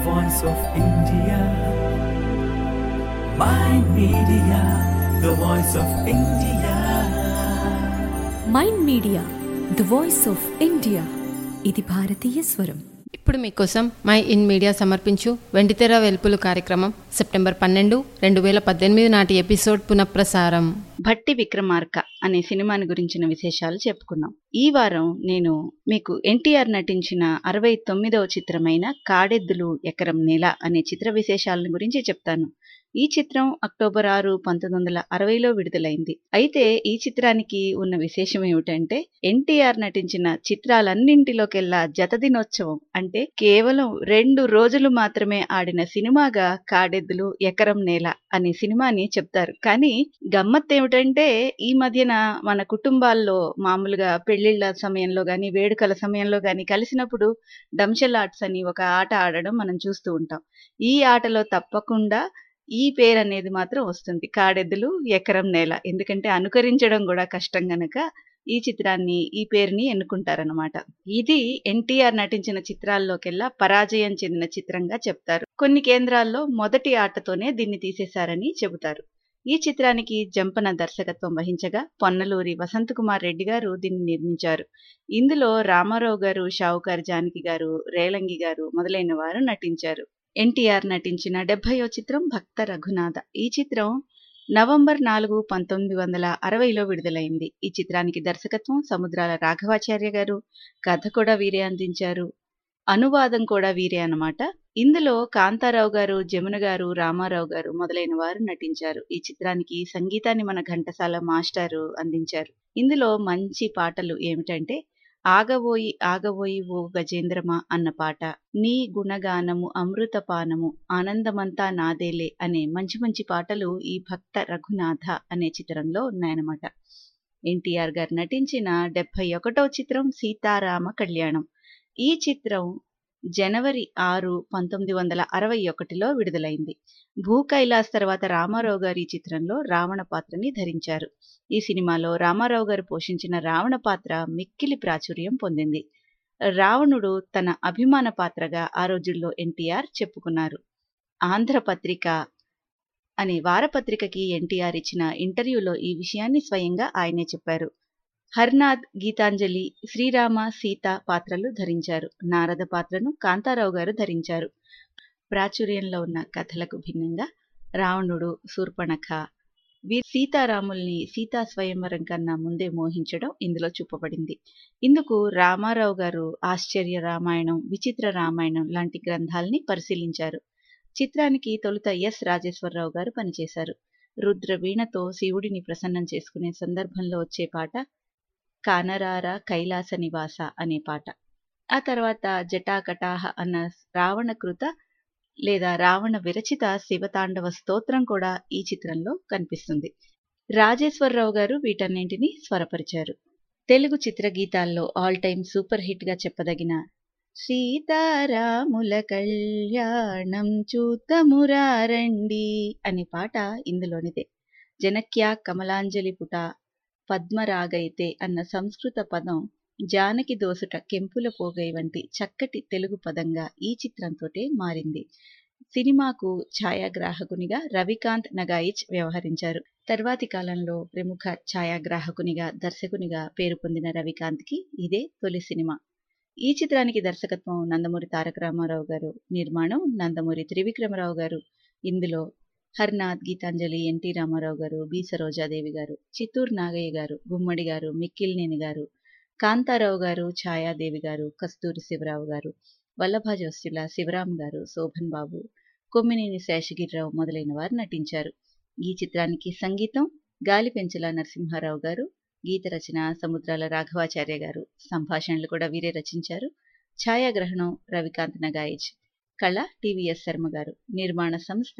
voice of India. Mind Media, the voice of India. MyInd Media the voice of India ఇది భారతీయ స్వరం ఇప్పుడు మీకోసం మై ఇన్ మీడియా సమర్పించు వెండితెర వెల్పులు కార్యక్రమం సెప్టెంబర్ పన్నెండు రెండు వేల పద్దెనిమిది నాటి ఎపిసోడ్ పునఃప్రసారం భట్టి విక్రమార్క అనే సినిమాని గురించిన విశేషాలు చెప్పుకున్నాం ఈ వారం నేను మీకు ఎన్టీఆర్ నటించిన అరవై తొమ్మిదవ చిత్రమైన కాడెద్దులు ఎకరం నేల అనే చిత్ర విశేషాలను గురించి చెప్తాను ఈ చిత్రం అక్టోబర్ ఆరు పంతొమ్మిది వందల అరవైలో విడుదలైంది అయితే ఈ చిత్రానికి ఉన్న విశేషం ఏమిటంటే ఎన్టీఆర్ నటించిన చిత్రాలన్నింటిలోకెల్లా జత దినోత్సవం అంటే కేవలం రెండు రోజులు మాత్రమే ఆడిన సినిమాగా కాడెద్దులు ఎకరం నేల అనే సినిమాని చెప్తారు కానీ గమ్మత్ ఏమిటంటే ఈ మధ్యన మన కుటుంబాల్లో మామూలుగా పెళ్లిళ్ళ సమయంలో గాని వేడుకల సమయంలో గాని కలిసినప్పుడు డంషల్ ఆర్ట్స్ అని ఒక ఆట ఆడడం మనం చూస్తూ ఉంటాం ఈ ఆటలో తప్పకుండా ఈ పేరు అనేది మాత్రం వస్తుంది కాడెద్దులు ఎకరం నేల ఎందుకంటే అనుకరించడం కూడా కష్టం గనక ఈ చిత్రాన్ని ఈ పేరుని ఎన్నుకుంటారనమాట ఇది ఎన్టీఆర్ నటించిన చిత్రాల్లోకెల్లా పరాజయం చెందిన చిత్రంగా చెప్తారు కొన్ని కేంద్రాల్లో మొదటి ఆటతోనే దీన్ని తీసేశారని చెబుతారు ఈ చిత్రానికి జంపన దర్శకత్వం వహించగా పొన్నలూరి వసంత్ కుమార్ రెడ్డి గారు దీన్ని నిర్మించారు ఇందులో రామారావు గారు షావుకార్ జానకి గారు రేలంగి గారు మొదలైన వారు నటించారు ఎన్టీఆర్ నటించిన డెబ్బయో చిత్రం భక్త రఘునాథ ఈ చిత్రం నవంబర్ నాలుగు పంతొమ్మిది వందల అరవైలో విడుదలైంది ఈ చిత్రానికి దర్శకత్వం సముద్రాల రాఘవాచార్య గారు కథ కూడా వీరే అందించారు అనువాదం కూడా వీరే అన్నమాట ఇందులో కాంతారావు గారు జమున గారు రామారావు గారు మొదలైన వారు నటించారు ఈ చిత్రానికి సంగీతాన్ని మన ఘంటసాల మాస్టారు అందించారు ఇందులో మంచి పాటలు ఏమిటంటే ఆగబోయి ఆగబోయి ఓ గజేంద్రమా అన్న పాట నీ గుణగానము అమృతపానము ఆనందమంతా నాదేలే అనే మంచి మంచి పాటలు ఈ భక్త రఘునాథ అనే చిత్రంలో ఉన్నాయన్నమాట ఎన్టీఆర్ గారు నటించిన డెబ్బై ఒకటో చిత్రం సీతారామ కళ్యాణం ఈ చిత్రం జనవరి ఆరు పంతొమ్మిది వందల అరవై ఒకటిలో విడుదలైంది భూ కైలాస్ తర్వాత రామారావు గారు ఈ చిత్రంలో రావణ పాత్రని ధరించారు ఈ సినిమాలో రామారావు గారు పోషించిన రావణ పాత్ర మిక్కిలి ప్రాచుర్యం పొందింది రావణుడు తన అభిమాన పాత్రగా ఆ రోజుల్లో ఎన్టీఆర్ చెప్పుకున్నారు ఆంధ్రపత్రిక అనే వారపత్రికకి ఎన్టీఆర్ ఇచ్చిన ఇంటర్వ్యూలో ఈ విషయాన్ని స్వయంగా ఆయనే చెప్పారు హర్నాథ్ గీతాంజలి శ్రీరామ సీత పాత్రలు ధరించారు నారద పాత్రను కాంతారావు గారు ధరించారు ప్రాచుర్యంలో ఉన్న కథలకు భిన్నంగా రావణుడు శూర్పణఖ వీ సీతారాముల్ని సీతా స్వయంవరం కన్నా ముందే మోహించడం ఇందులో చూపబడింది ఇందుకు రామారావు గారు ఆశ్చర్య రామాయణం విచిత్ర రామాయణం లాంటి గ్రంథాల్ని పరిశీలించారు చిత్రానికి తొలుత ఎస్ రాజేశ్వరరావు గారు పనిచేశారు రుద్ర వీణతో శివుడిని ప్రసన్నం చేసుకునే సందర్భంలో వచ్చే పాట కానరార కైలాస నివాస అనే పాట ఆ తర్వాత జటాకటాహ అన్న రావణకృత లేదా రావణ విరచిత శివతాండవ స్తోత్రం కూడా ఈ చిత్రంలో కనిపిస్తుంది రాజేశ్వరరావు గారు వీటన్నింటినీ స్వరపరిచారు తెలుగు చిత్రగీతాల్లో ఆల్ టైమ్ సూపర్ హిట్ గా చెప్పదగిన సీతారాముల కళ్యాణం చూతమురారండి అనే పాట ఇందులోనిదే జనక్యా కమలాంజలి పుట పద్మరాగైతే అన్న సంస్కృత పదం జానకి దోసుట కెంపుల పోగై వంటి చక్కటి తెలుగు పదంగా ఈ చిత్రంతోటే మారింది సినిమాకు ఛాయాగ్రాహకునిగా రవికాంత్ నగాయిచ్ వ్యవహరించారు తర్వాతి కాలంలో ప్రముఖ ఛాయాగ్రాహకునిగా దర్శకునిగా పేరు పొందిన రవికాంత్కి ఇదే తొలి సినిమా ఈ చిత్రానికి దర్శకత్వం నందమూరి తారక రామారావు గారు నిర్మాణం నందమూరి త్రివిక్రమరావు గారు ఇందులో హర్నాథ్ గీతాంజలి ఎన్టీ రామారావు గారు బి సరోజాదేవి గారు చిత్తూరు నాగయ్య గారు గుమ్మడి గారు మిక్కిలినేని గారు కాంతారావు గారు ఛాయాదేవి గారు కస్తూరి శివరావు గారు వల్లభాజోస్యుల శివరాం గారు శోభన్ బాబు కొమ్మినేని శేషగిరిరావు మొదలైన వారు నటించారు ఈ చిత్రానికి సంగీతం గాలిపెంచల నరసింహారావు గారు గీత రచన సముద్రాల రాఘవాచార్య గారు సంభాషణలు కూడా వీరే రచించారు ఛాయాగ్రహణం రవికాంత్ నగాయిజ్ కళ టివిఎస్ శర్మ గారు నిర్మాణ సంస్థ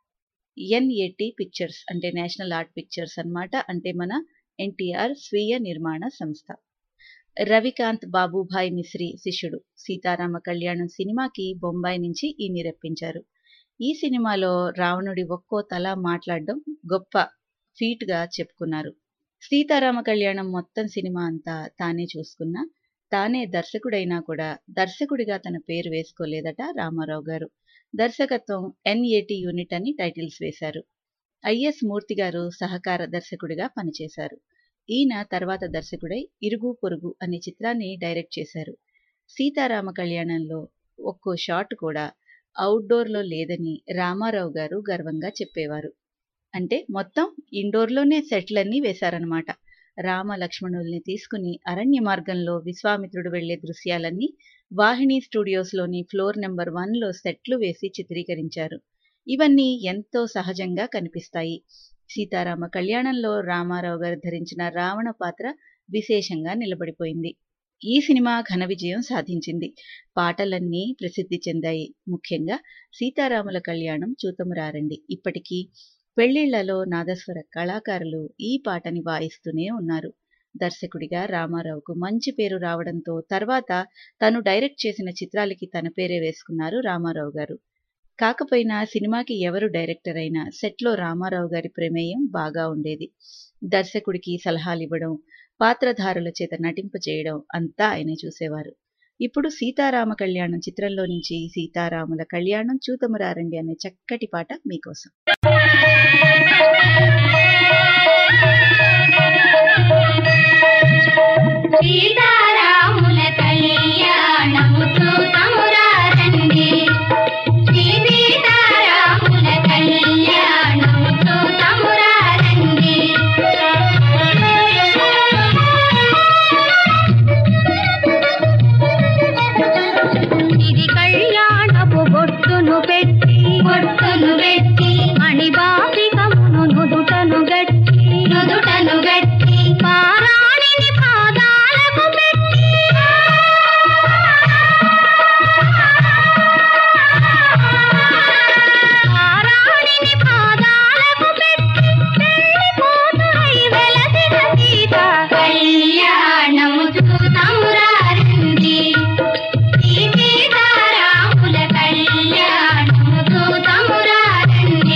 ఎన్ఏటి పిక్చర్స్ అంటే నేషనల్ ఆర్ట్ పిక్చర్స్ అన్నమాట అంటే మన ఎన్టీఆర్ స్వీయ నిర్మాణ సంస్థ రవికాంత్ బాబుభాయ్ మిశ్రీ శిష్యుడు సీతారామ కళ్యాణం సినిమాకి బొంబాయి నుంచి ఈయన్ని రప్పించారు ఈ సినిమాలో రావణుడి ఒక్కో తల మాట్లాడడం గొప్ప ఫీట్గా చెప్పుకున్నారు సీతారామ కళ్యాణం మొత్తం సినిమా అంతా తానే చూసుకున్నా తానే దర్శకుడైనా కూడా దర్శకుడిగా తన పేరు వేసుకోలేదట రామారావు గారు దర్శకత్వం ఎన్ఏటి యూనిట్ అని టైటిల్స్ వేశారు ఐఎస్ మూర్తి గారు సహకార దర్శకుడిగా పనిచేశారు ఈయన తర్వాత దర్శకుడై ఇరుగు పొరుగు అనే చిత్రాన్ని డైరెక్ట్ చేశారు సీతారామ కళ్యాణంలో ఒక్కో షాట్ కూడా అవుట్డోర్లో లేదని రామారావు గారు గర్వంగా చెప్పేవారు అంటే మొత్తం ఇండోర్లోనే సెట్లన్నీ వేశారనమాట రామ లక్ష్మణుల్ని తీసుకుని అరణ్య మార్గంలో విశ్వామిత్రుడు వెళ్లే దృశ్యాలన్నీ వాహిని స్టూడియోస్లోని ఫ్లోర్ నెంబర్ వన్లో సెట్లు వేసి చిత్రీకరించారు ఇవన్నీ ఎంతో సహజంగా కనిపిస్తాయి సీతారామ కళ్యాణంలో రామారావు గారు ధరించిన రావణ పాత్ర విశేషంగా నిలబడిపోయింది ఈ సినిమా ఘన విజయం సాధించింది పాటలన్నీ ప్రసిద్ధి చెందాయి ముఖ్యంగా సీతారాముల కళ్యాణం చూతమురారండి ఇప్పటికీ పెళ్లిళ్లలో నాదస్వర కళాకారులు ఈ పాటని వాయిస్తూనే ఉన్నారు దర్శకుడిగా రామారావుకు మంచి పేరు రావడంతో తర్వాత తను డైరెక్ట్ చేసిన చిత్రాలకి తన పేరే వేసుకున్నారు రామారావు గారు కాకపోయినా సినిమాకి ఎవరు డైరెక్టర్ అయినా సెట్లో రామారావు గారి ప్రమేయం బాగా ఉండేది దర్శకుడికి సలహాలు ఇవ్వడం పాత్రధారుల చేత నటింపచేయడం అంతా ఆయనే చూసేవారు ఇప్పుడు సీతారామ కళ్యాణం చిత్రంలో నుంచి సీతారాముల కళ్యాణం చూతమురారండి అనే చక్కటి పాట మీకోసం సీతారాముల కళ్యాణము చూతమురారండి శ్రీ సీతారాముల కళ్యాణము చూతమురారండి ఇది కళ్యాణపు బొట్టును పెట్టి బొట్టును పెట్టి మణిబాబికమును నుదుటను గట్టి నుదుటను గట్టి పారాణిని పాదాలకు పెట్టి పారాణిని పాదాలకు పెట్టి పెళ్లి కూతురై వెలసిన సీత కళ్యాణము చూతమురారండి సీతారాముల కళ్యాణము చూతమురారండి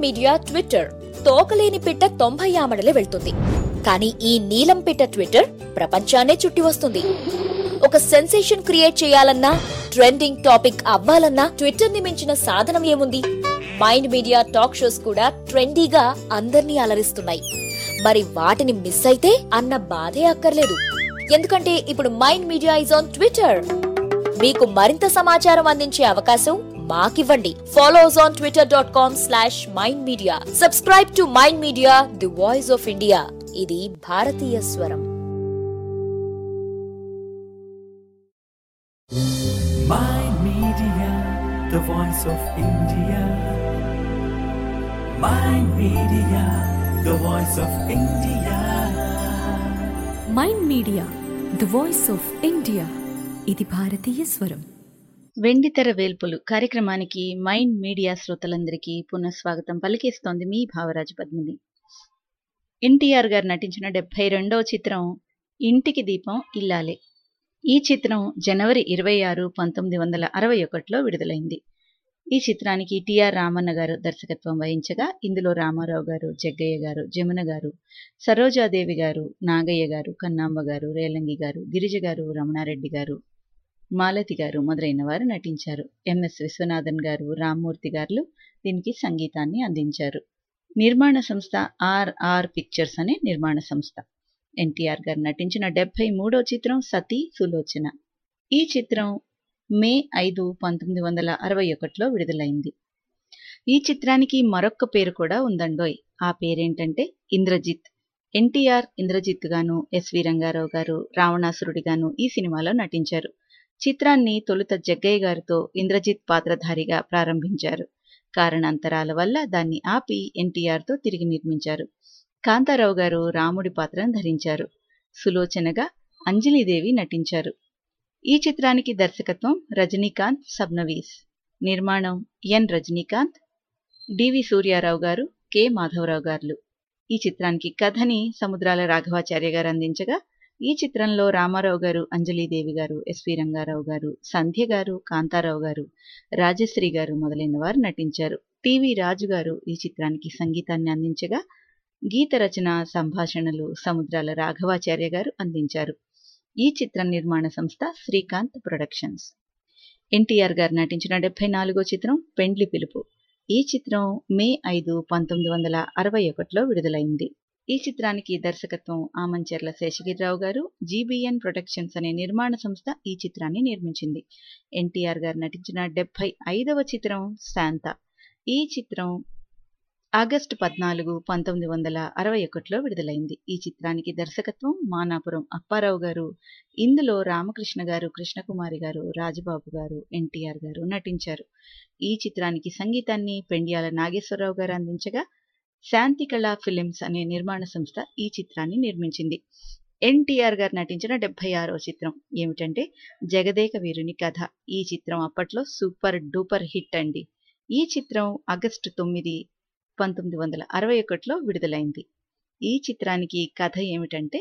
మీడియా ట్విట్టర్ తోకలేని పిట్ట తొంభై ఆమడలే వెళ్తుంది కానీ ఈ నీలం పిట్ట ట్విట్టర్ ప్రపంచాన్నే చుట్టి వస్తుంది ఒక సెన్సేషన్ క్రియేట్ చేయాలన్నా ట్రెండింగ్ టాపిక్ అవ్వాలన్నా ట్విట్టర్ ని మించిన సాధనం ఏముంది మైండ్ మీడియా టాక్ షోస్ కూడా ట్రెండీగా అందర్నీ అలరిస్తున్నాయి మరి వాటిని మిస్ అయితే అన్న బాధే అక్కర్లేదు ఎందుకంటే ఇప్పుడు MyInd Media is on Twitter మీకు మరింత సమాచారం అందించే అవకాశం మాకివ్వండి follow us on Twitter dot com slash MyInd Media subscribe to MyInd Media the voice of India ఇది భారతీయ స్వరం Mind Media, the voice of India. Mind Media, the voice of India. MyInd Media the voice of India ఇది భారతీయ స్వరం వెండితెర వేల్పులు కార్యక్రమానికి mind media శ్రోతలందరికీ పునఃస్వాగతం పలికేస్తోంది మీ భావరాజు పద్మిని ఎన్టీఆర్ గారు నటించిన డెబ్బై రెండవ చిత్రం ఇంటికి దీపం ఇల్లాలే ఈ చిత్రం జనవరి ఇరవై ఆరు పంతొమ్మిది వందల అరవై ఒకటిలో విడుదలైంది ఈ చిత్రానికి టిఆర్ రామన్న గారు దర్శకత్వం వహించగా ఇందులో రామారావు గారు జగ్గయ్య గారు జమున గారు సరోజాదేవి గారు నాగయ్య గారు కన్నాంబ గారు రేలంగి గారు గిరిజ గారు రమణారెడ్డి గారు మాలతి గారు మొదలైన వారు నటించారు ఎంఎస్ విశ్వనాథన్ గారు రామ్మూర్తి గారు దీనికి సంగీతాన్ని అందించారు నిర్మాణ సంస్థ ఆర్ఆర్ పిక్చర్స్ అనే నిర్మాణ సంస్థ ఎన్టీఆర్ గారు నటించిన డెబ్బై మూడో చిత్రం సతీ సులోచన ఈ చిత్రం మే ఐదు పంతొమ్మిది వందల అరవై ఒకటిలో విడుదలైంది ఈ చిత్రానికి మరొక్క పేరు కూడా ఉందండోయ్ ఆ పేరేంటంటే ఇంద్రజిత్ ఎన్టీఆర్ ఇంద్రజిత్ గాను ఎస్వి రంగారావు గారు రావణాసురుడిగాను ఈ సినిమాలో నటించారు చిత్రాన్ని తొలుత జగ్గయ్య గారితో ఇంద్రజిత్ పాత్రధారిగా ప్రారంభించారు కారణాంతరాల వల్ల దాన్ని ఆపి ఎన్టీఆర్తో తిరిగి నిర్మించారు కాంతారావు గారు రాముడి పాత్రను ధరించారు సులోచనగా అంజలీదేవి నటించారు ఈ చిత్రానికి దర్శకత్వం రజనీకాంత్ సబ్నవీస్ నిర్మాణం ఎన్ రజనీకాంత్ డివి సూర్యారావు గారు కె మాధవరావు గారు ఈ చిత్రానికి కథని సముద్రాల రాఘవాచార్య గారు అందించగా ఈ చిత్రంలో రామారావు గారు అంజలీదేవి గారు ఎస్వి రంగారావు గారు సంధ్య గారు కాంతారావు గారు రాజశ్రీ గారు మొదలైన వారు నటించారు టివి రాజు గారు ఈ చిత్రానికి సంగీతాన్ని అందించగా గీత రచన సంభాషణలు సముద్రాల రాఘవాచార్య గారు అందించారు ఈ చిత్ర నిర్మాణ సంస్థ శ్రీకాంత్ ప్రొడక్షన్స్ ఎన్టీఆర్ గారు నటించిన డెబ్బై నాలుగో చిత్రం పెండ్లి పిలుపు ఈ చిత్రం మే ఐదు పంతొమ్మిది వందల అరవై ఒకటిలో విడుదలైంది ఈ చిత్రానికి దర్శకత్వం ఆమంచెర్ల శేషగిరిరావు గారు జీబీఎన్ ప్రొడక్షన్స్ అనే నిర్మాణ సంస్థ ఈ చిత్రాన్ని నిర్మించింది ఎన్టీఆర్ గారు నటించిన డెబ్బై ఐదవ చిత్రం శాంత ఈ చిత్రం ఆగస్టు పద్నాలుగు పంతొమ్మిది వందల అరవై ఒకటిలో విడుదలైంది ఈ చిత్రానికి దర్శకత్వం మానాపురం అప్పారావు గారు ఇందులో రామకృష్ణ గారు కృష్ణకుమారి గారు రాజబాబు గారు ఎన్టీఆర్ గారు నటించారు ఈ చిత్రానికి సంగీతాన్ని పెండ్యాల నాగేశ్వరరావు గారు అందించగా శాంతి కళా ఫిలిమ్స్ అనే నిర్మాణ సంస్థ ఈ చిత్రాన్ని నిర్మించింది ఎన్టీఆర్ గారు నటించిన డెబ్బై ఆరో చిత్రం ఏమిటంటే జగదేక వీరుని కథ ఈ చిత్రం అప్పట్లో సూపర్ డూపర్ హిట్ అండి ఈ చిత్రం ఆగస్టు తొమ్మిది పంతొమ్మిది వందల అరవై ఒకటిలో విడుదలైంది ఈ చిత్రానికి కథ ఏమిటంటే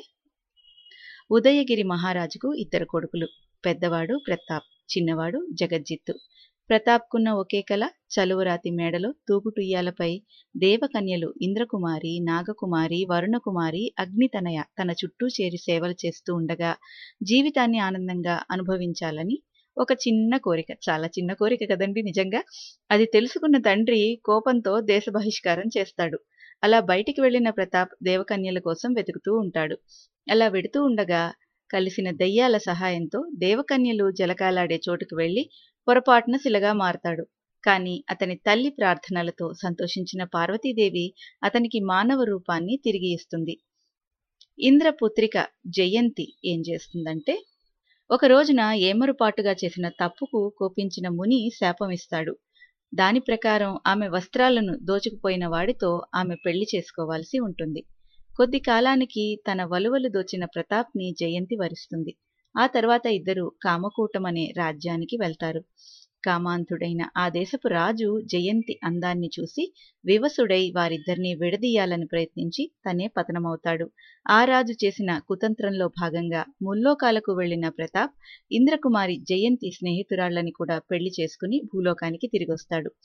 ఉదయగిరి మహారాజుకు ఇద్దరు కొడుకులు పెద్దవాడు ప్రతాప్ చిన్నవాడు జగజ్జిత్తు ప్రతాప్కున్న ఒకే కల చలువరాతి మేడలో తూగుటుయ్యాలపై దేవకన్యలు ఇంద్రకుమారి నాగకుమారి వరుణకుమారి అగ్నితనయ తన చుట్టూ చేరి సేవలు చేస్తూ ఉండగా జీవితాన్ని ఆనందంగా అనుభవించాలని ఒక చిన్న కోరిక చాలా చిన్న కోరిక కదండి నిజంగా అది తెలుసుకున్న తండ్రి కోపంతో దేశ బహిష్కారం చేస్తాడు అలా బయటికి వెళ్లిన ప్రతాప్ దేవకన్యల కోసం వెతుకుతూ ఉంటాడు అలా వెడుతూ ఉండగా కలిసిన దయ్యాల సహాయంతో దేవకన్యలు జలకాలాడే చోటుకు వెళ్లి పొరపాటున శిలగా మారతాడు కాని అతని తల్లి ప్రార్థనలతో సంతోషించిన పార్వతీదేవి అతనికి మానవ రూపాన్ని తిరిగి ఇస్తుంది ఇంద్రపుత్రిక జయంతి ఏం చేస్తుందంటే ఒక రోజున ఏమరుపాటుగా చేసిన తప్పుకు కోపించిన ముని శాపమిస్తాడు దాని ప్రకారం ఆమె వస్త్రాలను దోచుకుపోయిన వాడితో ఆమె పెళ్లి చేసుకోవాల్సి ఉంటుంది కొద్ది కాలానికి తన వలువలు దోచిన ప్రతాప్ని జయంతి వరిస్తుంది ఆ తర్వాత ఇద్దరు కామకూటం అనే రాజ్యానికి వెళ్తారు కామాంతుడైన ఆ దేశపు రాజు జయంతి అందాన్ని చూసి వివసుడై వారిద్దరినీ విడదీయాలని ప్రయత్నించి తనే పతనమవుతాడు ఆ రాజు చేసిన కుతంత్రంలో భాగంగా ముల్లోకాలకు వెళ్లిన ప్రతాప్ ఇంద్రకుమారి జయంతి స్నేహితురాళ్లని కూడా పెళ్లి చేసుకుని భూలోకానికి తిరిగొస్తాడు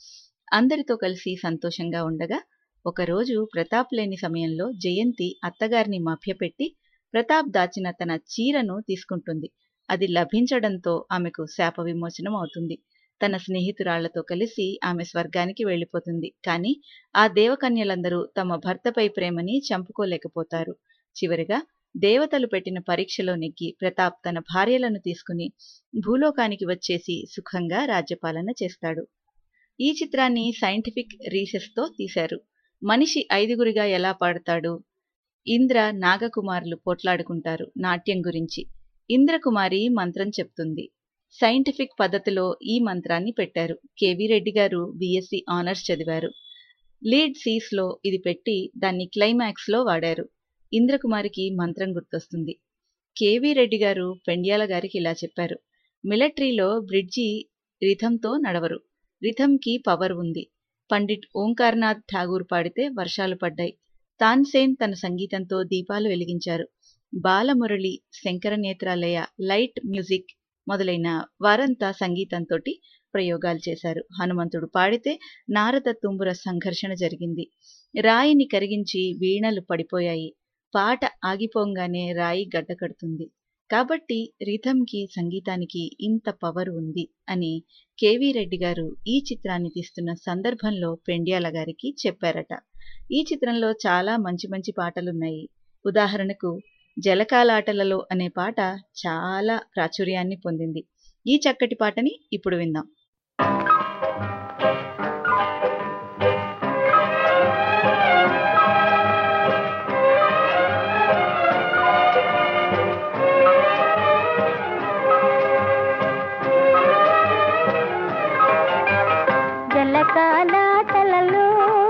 అందరితో కలిసి సంతోషంగా ఉండగా ఒకరోజు ప్రతాప్ లేని సమయంలో జయంతి అత్తగారిని మభ్యపెట్టి ప్రతాప్ దాచిన తన చీరను తీసుకుంటుంది అది లభించడంతో ఆమెకు శాప విమోచనం అవుతుంది తన స్నేహితురాళ్లతో కలిసి ఆమె స్వర్గానికి వెళ్ళిపోతుంది కానీ ఆ దేవకన్యలందరూ తమ భర్తపై ప్రేమని చంపుకోలేకపోతారు చివరిగా దేవతలు పెట్టిన పరీక్షలో నెగ్గి ప్రతాప్ తన భార్యలను తీసుకుని భూలోకానికి వచ్చేసి సుఖంగా రాజ్యపాలన చేస్తాడు ఈ చిత్రాన్ని సైంటిఫిక్ రీసెస్తో తీశారు మనిషి ఐదుగురిగా ఎలా పాడతాడు ఇంద్ర నాగకుమారులు పోట్లాడుకుంటారు నాట్యం గురించి ఇంద్రకుమారి మంత్రం చెప్తుంది సైంటిఫిక్ పద్ధతిలో ఈ మంత్రాన్ని పెట్టారు KV Reddy garu BSc honours చదివారు లీడ్ సీస్ లో ఇది పెట్టి దాన్ని క్లైమాక్స్ లో వాడారు ఇంద్రకుమారికి మంత్రం గుర్తొస్తుంది కేవీ రెడ్డి గారు పెండ్యాల గారికి ఇలా చెప్పారు మిలిటరీలో బ్రిడ్జి రిథంతో నడవరు రిథంకి పవర్ ఉంది పండిట్ ఓంకార్నాథ్ ఠాగూర్ పాడితే వర్షాలు పడ్డాయి తాన్సేన్ తన సంగీతంతో దీపాలు వెలిగించారు బాలమురళి శంకర నేత్రాలయ లైట్ మ్యూజిక్ మొదలైన వారంతా సంగీతంతో ప్రయోగాలు చేశారు హనుమంతుడు పాడితే నారద తుంబుర సంఘర్షణ జరిగింది రాయిని కరిగించి వీణలు పడిపోయాయి పాట ఆగిపోగానే రాయి గడ్డకడుతుంది కాబట్టి రిథంకి సంగీతానికి ఇంత పవర్ ఉంది అని కేవీ రెడ్డి గారు ఈ చిత్రాన్ని తీస్తున్న సందర్భంలో పెండ్యాల గారికి చెప్పారట ఈ చిత్రంలో చాలా మంచి మంచి పాటలున్నాయి ఉదాహరణకు జలకాలాటలలో అనే పాట చాలా ప్రాచుర్యాన్ని పొందింది ఈ చక్కటి పాటని ఇప్పుడు విందాం జలకాలాటలలో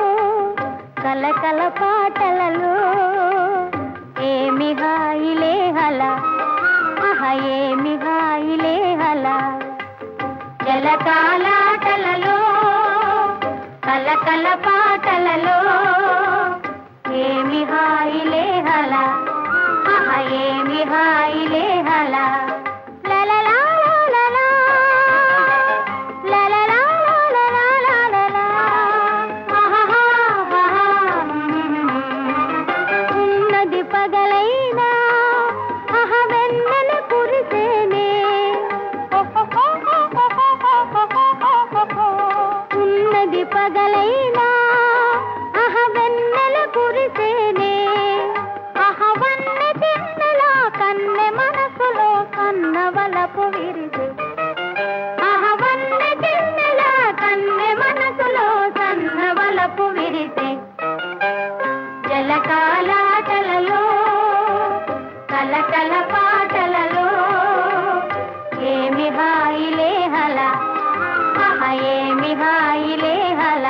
కలకల పాటలలో ఏమి హాయిలే హల అహ ఏమి హాయిలే హల జలకాలాటలలో కలకల పాటలలో ఏమి హాయిలే హల అహ ఏమి హాయిలే హల లలలా లలలా లలలా లలలా లలలా ఆహాహా ఉన్నది పగలైనా అహ వెన్నెల కురిసేనే ఉన్నది పగలైనా అహ వెన్నెల కురిసేనే అహ వన్నె తిన్నెలా కన్నె మనసులో కన్నవలపు విరిసే అహ వన్నె తిన్నెలా కన్నె మనసులో కన్నవలపు విరిసే జలకాలాటలలో కలకల పాటలలో ఏమి హాయిలే హల అహ ఏమి హాయిలే హల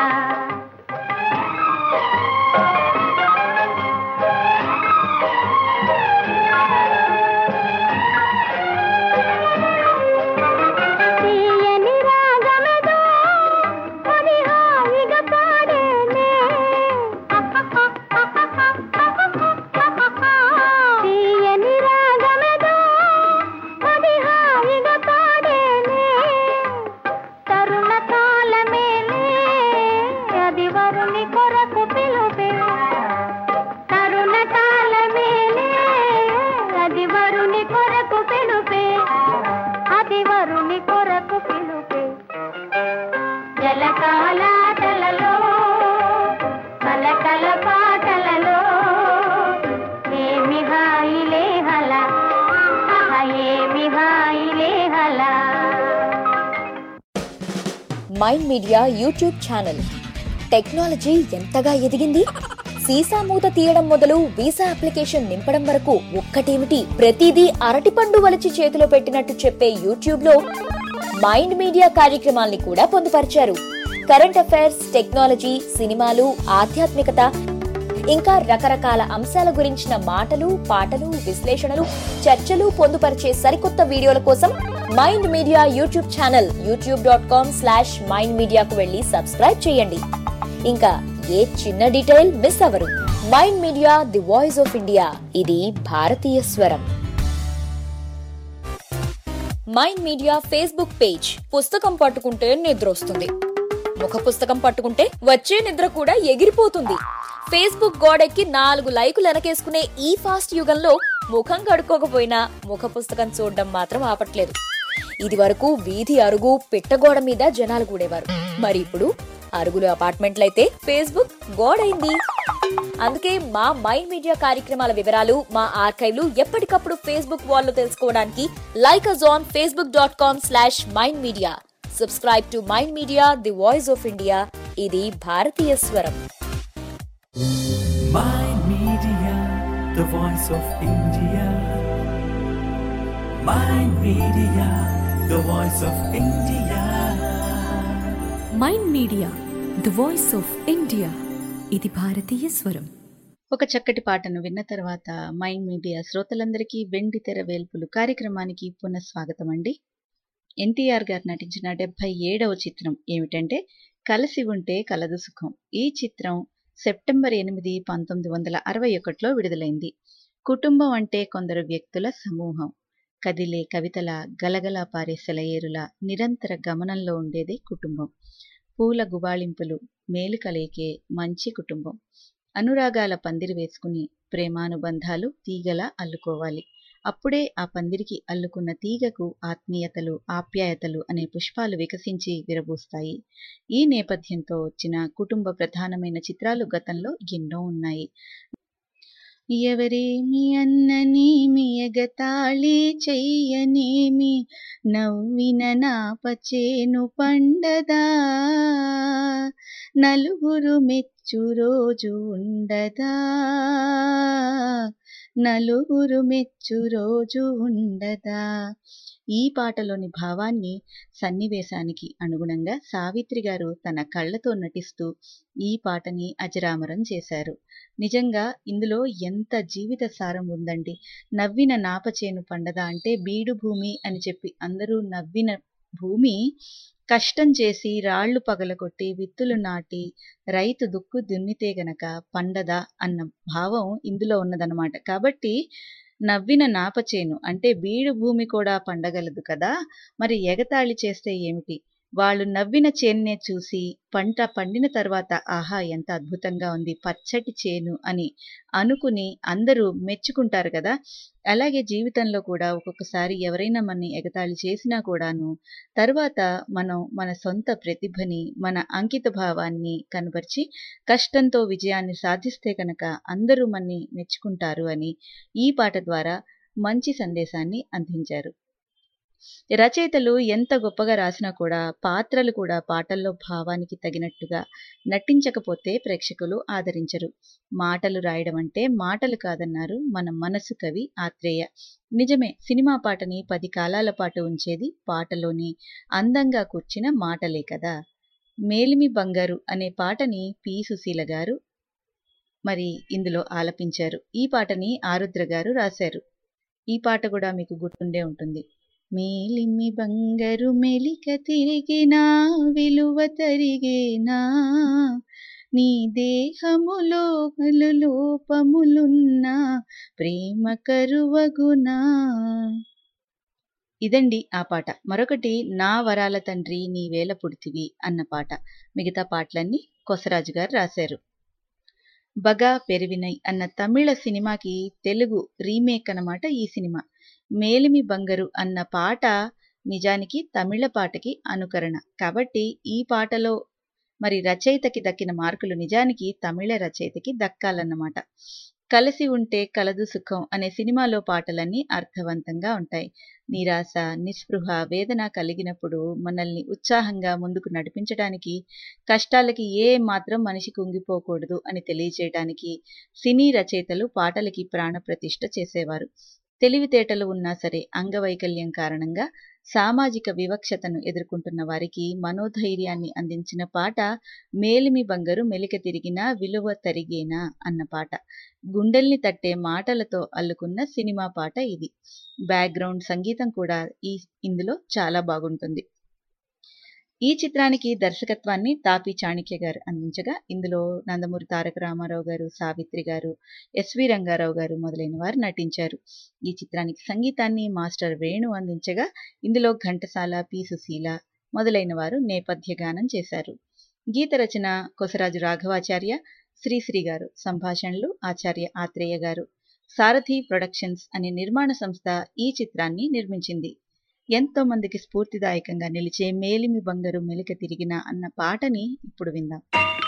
తీయని రాగమేదో అది హాయిగా పాడేనే తీయని రాగమేదో అది హాయిగా పాడేనే తరుణ కాలమేలే అది వరుని కొరకు పిలుపే తరుణ కాలమేలే అది వరుని కొరకు పిలుపే అది వరుని కొరకు పిలుపే జలకాలాటలలో కలకల పాటలలో ఏమి హాయిలే హల ఆహ ఏమి హాయిలే హల MyInd Media YouTube channel technology ఎంతగా ఎదిగింది సీసా మూత తీయడం మొదలు వీసా అప్లికేషన్ నింపడం వరకు ఒక్కటేమిటి ప్రతిదీ అరటిపండు వలిచి చేతిలో పెట్టినట్టు చెప్పే యూట్యూబ్ లో మైండ్ మీడియా కార్యక్రమాల్ని కూడా పొందుపరిచారు కరెంట్ అఫైర్స్ టెక్నాలజీ సినిమాలు ఆధ్యాత్మికత ఇంకా రకరకాల అంశాల గురించిన మాటలు పాటలు విశ్లేషణలు చర్చలు పొందుపరిచే సరికొత్త వీడియోల కోసం MyInd Media YouTube channel YouTube dot com slash MyInd మీడియాకు వెళ్ళి సబ్స్క్రైబ్ చేయండి ఇంకా ఏ చిన్న డీటెయిల్ మిస్ అవరు MyInd Media the voice of India ఇది భారతీయ స్వరం మైండ్ మీడియా ఫేస్బుక్ పేజ్ పుస్తకం పట్టుకుంటే నిద్ర వస్తుంది ముఖ పుస్తకం పట్టుకుంటే వచ్చే నిద్ర కూడా ఎగిరిపోతుంది ఫేస్బుక్ గోడెక్కి నాలుగు లైకులు వెనకేసుకునే ఈ ఫాస్ట్ యుగంలో ముఖం కడుక్కోకపోయినా ముఖ పుస్తకం చూడడం మాత్రం ఆపట్లేదు ఇది వరకు వీధి అరుగు పిట్టగోడ మీద జనాలు కూడేవారు మరి ఇప్పుడు అరుగులు అపార్ట్మెంట్లయితే ఫేస్బుక్ గోడైంది అందుకే మా మైండ్ మీడియా కార్యక్రమాల వివరాలు మా ఆర్కైవ్లు ఎప్పటికప్పుడు ఫేస్బుక్ వాల్లో తెలుసుకోవడానికి like us on Facebook dot com slash MyInd Media subscribe to MyInd Media the voice of India ఇది భారతీయ స్వరం Mind Media, the voice of India. Mind Media, the voice of India. MyInd Media the voice of India ఇది భారతీయ స్వరం ఒక చక్కటి పాటను విన్న తర్వాత మైండ్ మీడియా శ్రోతలందరికీ వెండి తెర వేల్పులు కార్యక్రమానికి పునఃస్వాగతం అండి ఎన్టీఆర్ గారు నటించిన డెబ్బై ఏడవ చిత్రం ఏమిటంటే కలిసి ఉంటే కలదు సుఖం ఈ చిత్రం సెప్టెంబర్ ఎనిమిది పంతొమ్మిది వందల అరవై ఒకటిలో విడుదలైంది కుటుంబం అంటే కొందరు వ్యక్తుల సమూహం కదిలే కవితల గలగలా పారే సెలయేరుల నిరంతర గమనంలో ఉండేదే కుటుంబం పూల గుబాళింపులు మేలు కలయికే మంచి కుటుంబం అనురాగాల పందిరి వేసుకుని ప్రేమానుబంధాలు తీగలా అల్లుకోవాలి అప్పుడే ఆ పందిరికి అల్లుకున్న తీగకు ఆత్మీయతలు ఆప్యాయతలు అనే పుష్పాలు వికసించి విరబూస్తాయి ఈ నేపథ్యంతో వచ్చిన కుటుంబ ప్రధానమైన చిత్రాలు గతంలో ఎన్నో ఉన్నాయి ఎవరేమి అన్ననేమి ఎగతాళి చెయ్యనేమి నవ్విన నాపచేను పండదా నలుగురు మెచ్చు రోజు ఉండదా నలుగురు మెచ్చు రోజు ఉండదా ఈ పాటలోని భావాన్ని సన్నివేశానికి అనుగుణంగా సావిత్రి గారు తన కళ్ళతో నటిస్తూ ఈ పాటని అజరామరం చేశారు నిజంగా ఇందులో ఎంత జీవిత సారం ఉందండి నవ్విన నాపచేను పండద అంటే బీడు భూమి అని చెప్పి అందరూ నవ్విన భూమి కష్టం చేసి రాళ్లు పగలగొట్టి విత్తులు నాటి రైతు దుక్కు దున్నితే గనక పండద అన్న భావం ఇందులో ఉన్నదన్నమాట కాబట్టి నవ్విన నాపచేను అంటే బీడు భూమి కూడా పండగలదు కదా మరి ఎగతాళి చేస్తే ఏమిటి వాళ్ళు నవ్విన చేన్నే చూసి పంట పండిన తర్వాత ఆహా ఎంత అద్భుతంగా ఉంది పచ్చటి చేను అని అనుకుని అందరూ మెచ్చుకుంటారు కదా అలాగే జీవితంలో కూడా ఒక్కొక్కసారి ఎవరైనా మనని ఎగతాళి చేసినా కూడాను తర్వాత మనం మన సొంత ప్రతిభని మన అంకిత భావాన్ని కనబరిచి కష్టంతో విజయాన్ని సాధిస్తే కనుక అందరూ మనని మెచ్చుకుంటారు అని ఈ పాట ద్వారా మంచి సందేశాన్ని అందించారు రచయితలు ఎంత గొప్పగా రాసినా కూడా పాత్రలు కూడా పాటల్లో భావానికి తగినట్టుగా నటించకపోతే ప్రేక్షకులు ఆదరించరు మాటలు రాయడం అంటే మాటలు కాదన్నారు మన మనసు కవి ఆత్రేయ నిజమే సినిమా పాటని పది కాలాల పాటు ఉంచేది పాటలోని అందంగా కూర్చిన మాటలే కదా మేలిమి బంగారు అనే పాటని పి సుశీల గారు మరి ఇందులో ఆలపించారు ఈ పాటని ఆరుద్ర గారు రాశారు ఈ పాట కూడా మీకు గుర్తుండే ఉంటుంది మేలిమి బంగారు మెలిక తిరిగినా విలువ తరిగేనా నీ దేహములో గలు లోపములున్నా ప్రేమ కరువగునా ఇదండి ఆ పాట మరొకటి నా వరాల తండ్రి నీ వేల పుడితివి అన్న పాట మిగతా పాటలన్నీ కొసరాజు గారు రాశారు బగా పెరివినై అన్న తమిళ సినిమాకి తెలుగు రీమేక్ అన్నమాట ఈ సినిమా మేలిమి బంగరు అన్న పాట నిజానికి తమిళ పాటకి అనుకరణ కాబట్టి ఈ పాటలో మరి రచయితకి దక్కిన మార్కులు నిజానికి తమిళ రచయితకి దక్కాలన్నమాట కలిసి ఉంటే కలదు సుఖం అనే సినిమాలో పాటలన్నీ అర్థవంతంగా ఉంటాయి నిరాశ నిస్పృహ వేదన కలిగినప్పుడు మనల్ని ఉత్సాహంగా ముందుకు నడిపించడానికి కష్టాలకి ఏ మాత్రం మనిషి కుంగిపోకూడదు అని తెలియచేయడానికి సినీ రచయితలు పాటలకి ప్రాణప్రతిష్ఠ చేసేవారు తెలివితేటలు ఉన్నా సరే అంగవైకల్యం కారణంగా సామాజిక వివక్షతను ఎదుర్కొంటున్న వారికి మనోధైర్యాన్ని అందించిన పాట మేలిమి బంగరు మెలిక తిరిగినా విలువ తరిగేనా అన్న పాట గుండెల్ని తట్టే మాటలతో అల్లుకున్న సినిమా పాట ఇది బ్యాక్గ్రౌండ్ సంగీతం కూడా ఈ ఇందులో చాలా బాగుంటుంది ఈ చిత్రానికి దర్శకత్వాన్ని తాపి చాణిక్య గారు అందించగా ఇందులో నందమూరి తారక రామారావు గారు సావిత్రి గారు ఎస్వి రంగారావు గారు మొదలైన వారు నటించారు ఈ చిత్రానికి సంగీతాన్ని మాస్టర్ వేణు అందించగా ఇందులో ఘంటసాల పి సుశీల మొదలైన వారు నేపథ్య గానం చేశారు గీత రచన కొసరాజు రాఘవాచార్య శ్రీశ్రీ గారు సంభాషణలు ఆచార్య ఆత్రేయ గారు సారథి ప్రొడక్షన్స్ అనే నిర్మాణ సంస్థ ఈ చిత్రాన్ని నిర్మించింది ఎంతో మందికి స్ఫూర్తిదాయకంగా నిలిచే మేలిమి బంగారు మెలిక తిరిగిన అన్న పాటని ఇప్పుడు విందాం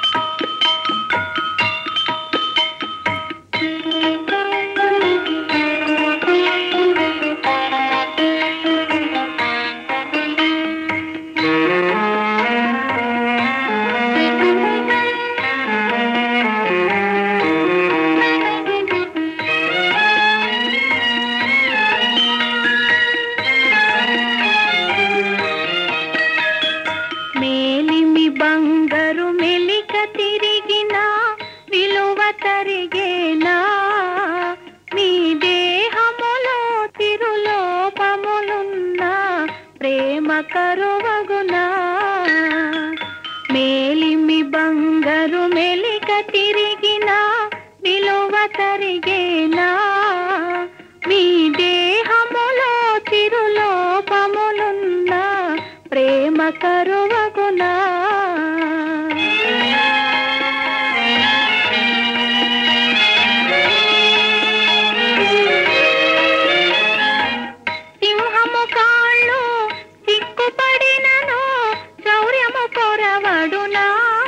మేలిమి బంగారు మెలిక తిరిగిన విలువ తరిగేనా మీ దేహములో తిరులోపములున్న ప్రేమ కరువగునా మేలిమి బంగారు మెలిక తిరిగిన విలువ తరిగేనా మీ దేహములో తిరులోపములున్న ప్రేమ కరువగునా సింహము కాళ్ళు సిక్కుపడినను శౌర్యము కొరవడునా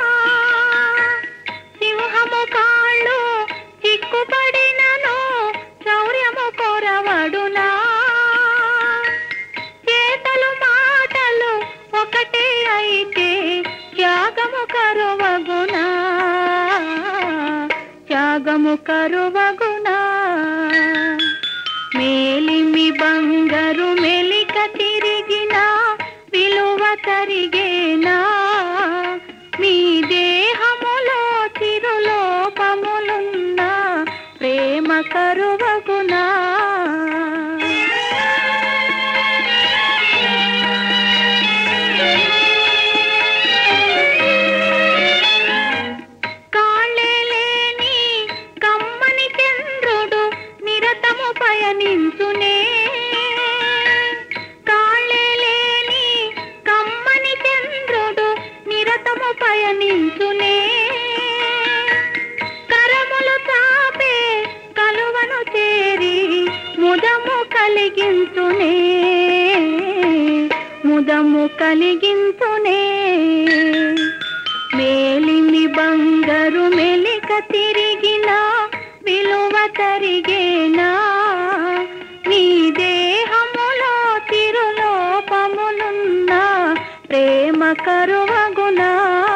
సింహము కాళ్ళు సిక్కుపడినను శౌర్యము కొరవడునా చేతలు మాటలు ఒకటే అయితే త్యాగము కరువగునా త్యాగము కరువగునా మేలిమి బంగారు మెలిక తిరిగిన విలువ తరిగేనా మీ దేహములో తిరులోపములున్న ప్రేమ కరువగునా కాళ్ళే లేని కమ్మని చంద్రుడు నిరతము పయనించునే కాళ్ళే లేని కమ్మని చంద్రుడు నిరతము పయనించునే కరములు తాపే కలువను చేరి ముదము కలిగించునే ముదము కలిగించునే మేలిమి బంగారు మెలిక తిరిగిన విలువ తరిగేనా నీ దేహములో తిరులోపములున్న ప్రేమ కరువగునా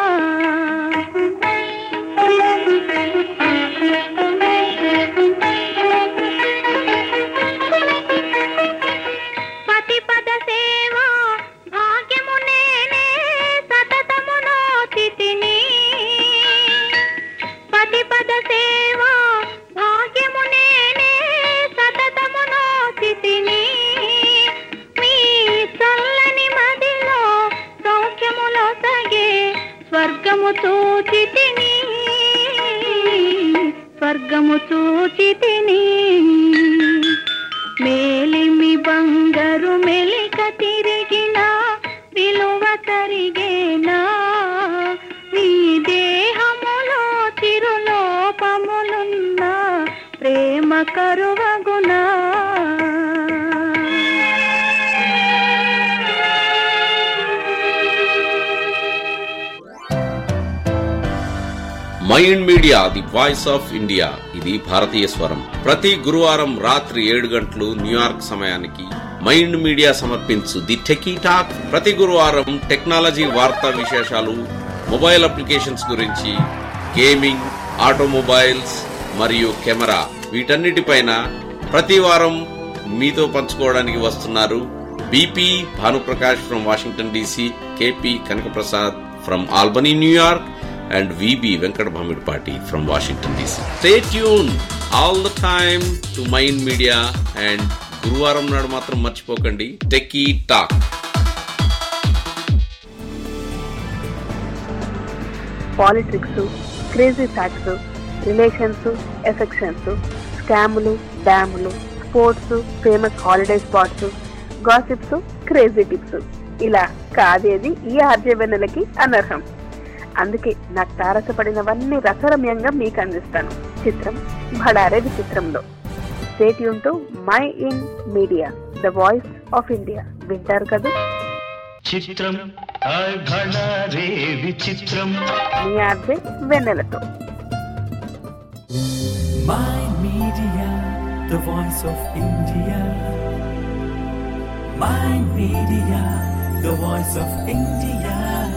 పతిపద సేవ భాగ్యము నేనే సతతము నోచితిని పతిపద సేవ భాగ్యము నేనే సతతము నోచితిని మీ చల్లని మదిలో సౌఖ్యములో సగే స్వర్గము చూచితిని స్వర్గము చూచితిని మేలిమి బంగారు మెలిక తిరిగిన విలువ తరిగేనా నీ దేహములో తిరులోపములున్న ప్రేమ కరువగునా MyInd Media the voice of India ఇది భారతీయ స్వరం ప్రతి గురువారం రాత్రి ఏడు గంటలు న్యూయార్క్ సమయానికి మైండ్ మీడియా సమర్పించు ది టెకీ టాక్ ప్రతి గురువారం టెక్నాలజీ వార్తా విశేషాలు మొబైల్ అప్లికేషన్స్ గురించి గేమింగ్ ఆటోమొబైల్స్ మరియు కెమెరా వీటన్నిటిపైన ప్రతి వారం మీతో పంచుకోవడానికి వస్తున్నారు BP Bhanuprakash from Washington DC KP Kanakaprasad from Albany New York and VB Venkat Bhamidpati from Washington DC. Stay tuned all the time to Mind Media and గురువారం నాడు మాత్రం మర్చిపోకండి techie talk politics crazy facts relations affections స్కాములు డ్యాములు sports famous holiday spots gossips crazy tips ఇలా కాదేది ఈ ఆర్జవెన్నెలకి అనర్హం అందుకే నాకు తారసపడినవన్నీ రసరమ్యంగా మీకు అందిస్తాను చిత్రం భడారే విచిత్రంలో stay tune MyInd Media the voice of India వింటారు కదా చిత్రం హాయ్ భళా రే విచిత్రం మీ ఆర్జే వెన్నెలతో My Media, the voice of India. My Media, the voice of India.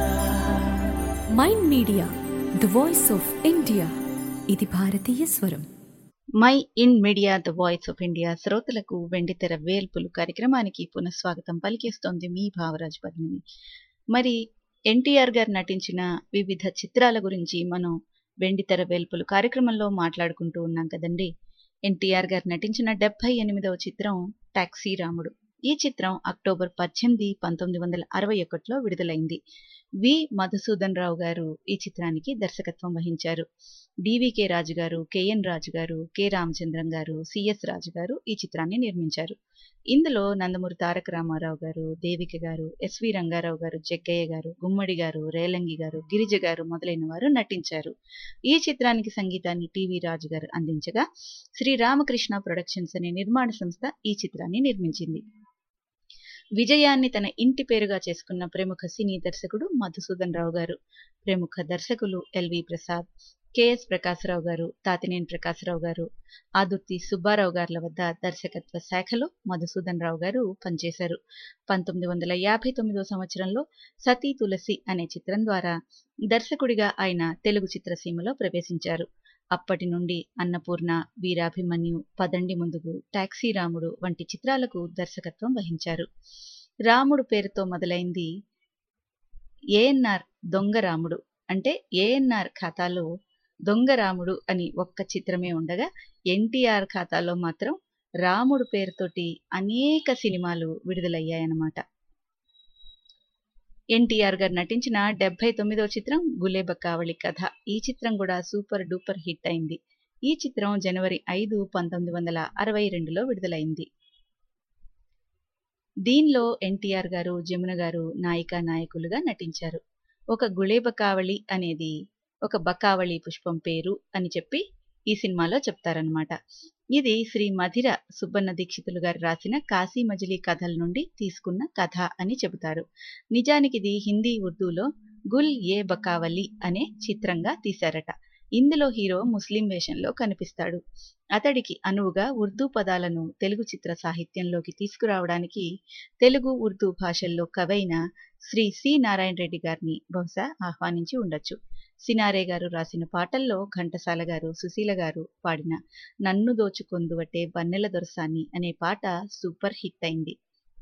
MyInd Media the voice of India ఇది భారతీయ స్వరం MyInd Media the voice of India శ్రోతలకు వెండితెర వేల్పులు కార్యక్రమానికి పునఃస్వాగతం పలికేస్తోంది మీ భావరాజ్ పద్మిని మరి ఎన్టీఆర్ గారు నటించిన వివిధ చిత్రాల గురించి మనం వెండితెర వేల్పులు కార్యక్రమంలో మాట్లాడుకుంటూ ఉన్నాం కదండి ఎన్టీఆర్ గారు నటించిన డెబ్బై ఎనిమిదవ చిత్రం టాక్సీ రాముడు ఈ చిత్రం అక్టోబర్ పద్దెనిమిది పంతొమ్మిది వందల అరవై ఒకటిలో విడుదలైంది వి మధుసూదన్ రావు గారు ఈ చిత్రానికి దర్శకత్వం వహించారు డివికే రాజు గారు కెఎన్ రాజు గారు కె రామచంద్రం గారు సిఎస్ రాజు గారు ఈ చిత్రాన్ని నిర్మించారు ఇందులో నందమూరి తారక రామారావు గారు దేవిక గారు ఎస్వి రంగారావు గారు జగ్గయ్య గారు గుమ్మడి గారు రేలంగి గారు గిరిజ గారు మొదలైన వారు నటించారు ఈ చిత్రానికి సంగీతాన్ని టివి రాజు గారు అందించగా శ్రీ రామకృష్ణ ప్రొడక్షన్స్ అనే నిర్మాణ సంస్థ ఈ చిత్రాన్ని నిర్మించింది విజయాన్ని తన ఇంటి పేరుగా చేసుకున్న ప్రముఖ సినీ దర్శకుడు మధుసూదన్ రావు గారు ప్రముఖ దర్శకులు ఎల్వి ప్రసాద్ కెఎస్ ప్రకాశరావు గారు తాతినేని ప్రకాశరావు గారు ఆదుర్తి సుబ్బారావు గారుల వద్ద దర్శకత్వ శాఖలో మధుసూదన్ రావు గారు పనిచేశారు పంతొమ్మిది వందల యాభై తొమ్మిదో సంవత్సరంలో సతీ తులసి అనే చిత్రం ద్వారా దర్శకుడిగా ఆయన తెలుగు చిత్రసీమలో ప్రవేశించారు అప్పటి నుండి అన్నపూర్ణ వీరాభిమన్యు పదండి ముందుకు టాక్సీ రాముడు వంటి చిత్రాలకు దర్శకత్వం వహించారు రాముడు పేరుతో మొదలైంది ఏఎన్ఆర్ దొంగ రాముడు అంటే ఏఎన్ఆర్ ఖాతాలో దొంగ రాముడు అని ఒక్క చిత్రమే ఉండగా ఎన్టీఆర్ ఖాతాలో మాత్రం రాముడు పేరుతోటి అనేక సినిమాలు విడుదలయ్యాయన్నమాట ఎన్టీఆర్ గారు నటించిన డెబ్బై తొమ్మిదో చిత్రం గులేబ కావళి కథ ఈ చిత్రం కూడా సూపర్ డూపర్ హిట్ అయింది ఈ చిత్రం జనవరి ఐదు పంతొమ్మిది వందల అరవై రెండులో విడుదలైంది దీనిలో ఎన్టీఆర్ గారు జమున గారు నాయికా నాయకులుగా నటించారు ఒక గుళేబ కావళి అనేది ఒక బకావళి పుష్పం పేరు అని చెప్పి ఈ సినిమాలో చెప్తారనమాట ఇది శ్రీ మధిర సుబ్బన్న దీక్షితులు గారు రాసిన కాశీ మజిలీ కథల నుండి తీసుకున్న కథ అని చెబుతారు నిజానికి ఇది హిందీ ఉర్దూలో గుల్ ఏ బకావలి అనే చిత్రంగా తీశారట ఇందులో హీరో ముస్లిం వేషంలో కనిపిస్తాడు అతడికి అనువుగా ఉర్దూ పదాలను తెలుగు చిత్ర సాహిత్యంలోకి తీసుకురావడానికి తెలుగు ఉర్దూ భాషల్లో కవైన శ్రీ సి నారాయణ రెడ్డి గారిని బహుశా ఆహ్వానించి ఉండొచ్చు సినారే గారు రాసిన పాటల్లో ఘంటసాల గారు సుశీల గారు పాడిన నన్ను దోచుకొందువటే బన్నెల దొరసాని అనే పాట సూపర్ హిట్ అయింది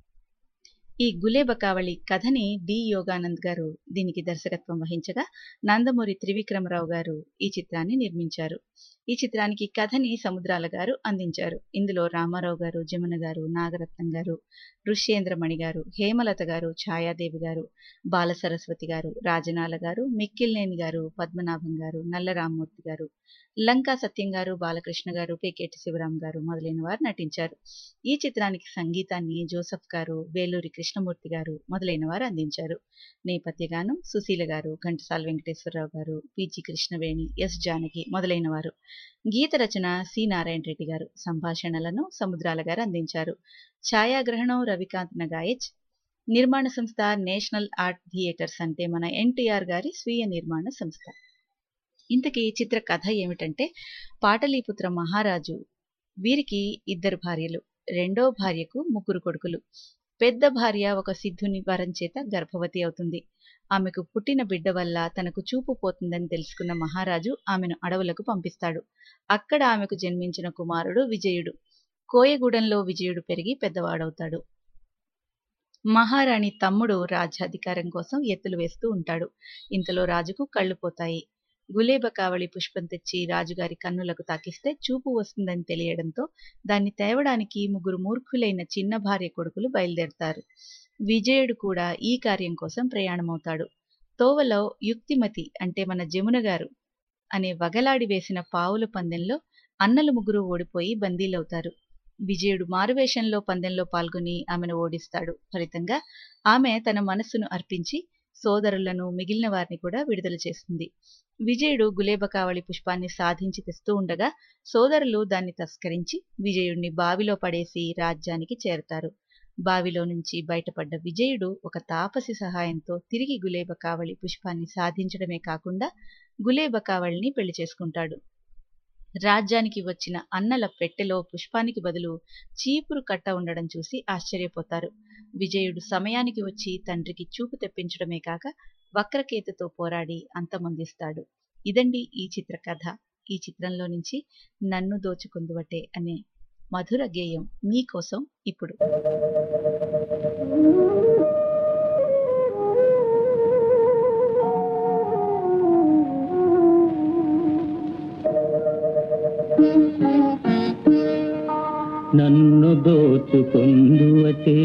ఈ గులేబకావళి కథని డి యోగానంద్ గారు దీనికి దర్శకత్వం వహించగా నందమూరి త్రివిక్రమరావు గారు ఈ చిత్రాన్ని నిర్మించారు ఈ చిత్రానికి కథని సముద్రాల గారు అందించారు ఇందులో రామారావు గారు జమున గారు నాగరత్నం గారు ఋష్యేంద్రమణి గారు హేమలత గారు ఛాయాదేవి గారు బాల సరస్వతి గారు రాజనాల గారు మిక్కిల్నేని గారు పద్మనాభం గారు నల్ల రామ్మూర్తి గారు లంకా సత్యం గారు బాలకృష్ణ గారు పేకేటి శివరాం గారు మొదలైన వారు నటించారు ఈ చిత్రానికి సంగీతాన్ని జోసఫ్ గారు వేలూరి కృష్ణమూర్తి గారు మొదలైన వారు అందించారు నేపథ్య గానం సుశీల గారు ఘంటసాల వెంకటేశ్వరరావు గారు పిజి కృష్ణవేణి ఎస్ జానకి మొదలైన వారు గీత రచన సి నారాయణ రెడ్డి గారు సంభాషణలను సముద్రాల గారు అందించారు ఛాయాగ్రహణం రవికాంత్ నగాయచ్ నిర్మాణ సంస్థ నేషనల్ ఆర్ట్ థియేటర్స్ అంటే మన ఎన్టీఆర్ గారి స్వీయ నిర్మాణ సంస్థ ఇంతకీ చిత్ర కథ ఏమిటంటే పాటలీపుత్ర మహారాజు వీరికి ఇద్దరు భార్యలు రెండో భార్యకు ముగ్గురు కొడుకులు పెద్ద భార్య ఒక సిద్ధుని వరం చేత గర్భవతి అవుతుంది ఆమెకు పుట్టిన బిడ్డ వల్ల తనకు చూపు పోతుందని తెలుసుకున్న మహారాజు ఆమెను అడవులకు పంపిస్తాడు అక్కడ ఆమెకు జన్మించిన కుమారుడు విజయుడు కోయగూడెంలో విజయుడు పెరిగి పెద్దవాడవుతాడు మహారాణి తమ్ముడు రాజ్యాధికారం కోసం ఎత్తులు వేస్తూ ఉంటాడు ఇంతలో రాజుకు కళ్ళు పోతాయి గులేబ కావళి పుష్పం తెచ్చి రాజుగారి కన్నులకు తాకిస్తే చూపు వస్తుందని తెలియడంతో దాన్ని తేవడానికి ముగ్గురు మూర్ఖులైన చిన్న భార్య కొడుకులు బయలుదేరతారు విజయుడు కూడా ఈ కార్యం కోసం ప్రయాణమవుతాడు తోవలో యుక్తిమతి అంటే మన జమున గారు అనే వగలాడి వేసిన పావుల పందెంలో అన్నలు ముగ్గురు ఓడిపోయి బందీలవుతారు విజయుడు మారువేషంలో పందెంలో పాల్గొని ఆమెను ఓడిస్తాడు ఫలితంగా ఆమె తన మనస్సును అర్పించి సోదరులను మిగిలిన వారిని కూడా విడుదల చేస్తుంది విజయుడు గులేబకావళి పుష్పాన్ని సాధించి తెస్తూ ఉండగా సోదరులు దాన్ని తస్కరించి విజయుడిని బావిలో పడేసి రాజ్యానికి చేరతారు బావిలో నుంచి బయటపడ్డ విజయుడు ఒక తాపసి సహాయంతో తిరిగి గులేబకావళి పుష్పాన్ని సాధించడమే కాకుండా గులేబకావళిని పెళ్లి చేసుకుంటాడు రాజ్యానికి వచ్చిన అన్నల పెట్టెలో పుష్పానికి బదులు చీపురు కట్ట ఉండడం చూసి ఆశ్చర్యపోతారు విజయుడు సమయానికి వచ్చి తండ్రికి చూపు తెప్పించడమే కాక వక్రకేతుతో పోరాడి అంతమొందిస్తాడు ఇదండి ఈ చిత్ర కథ ఈ చిత్రంలో నుంచి నన్ను దోచుకుందువటే అనే మధుర గేయం మీకోసం ఇప్పుడు నన్ను దోచుకొందువటే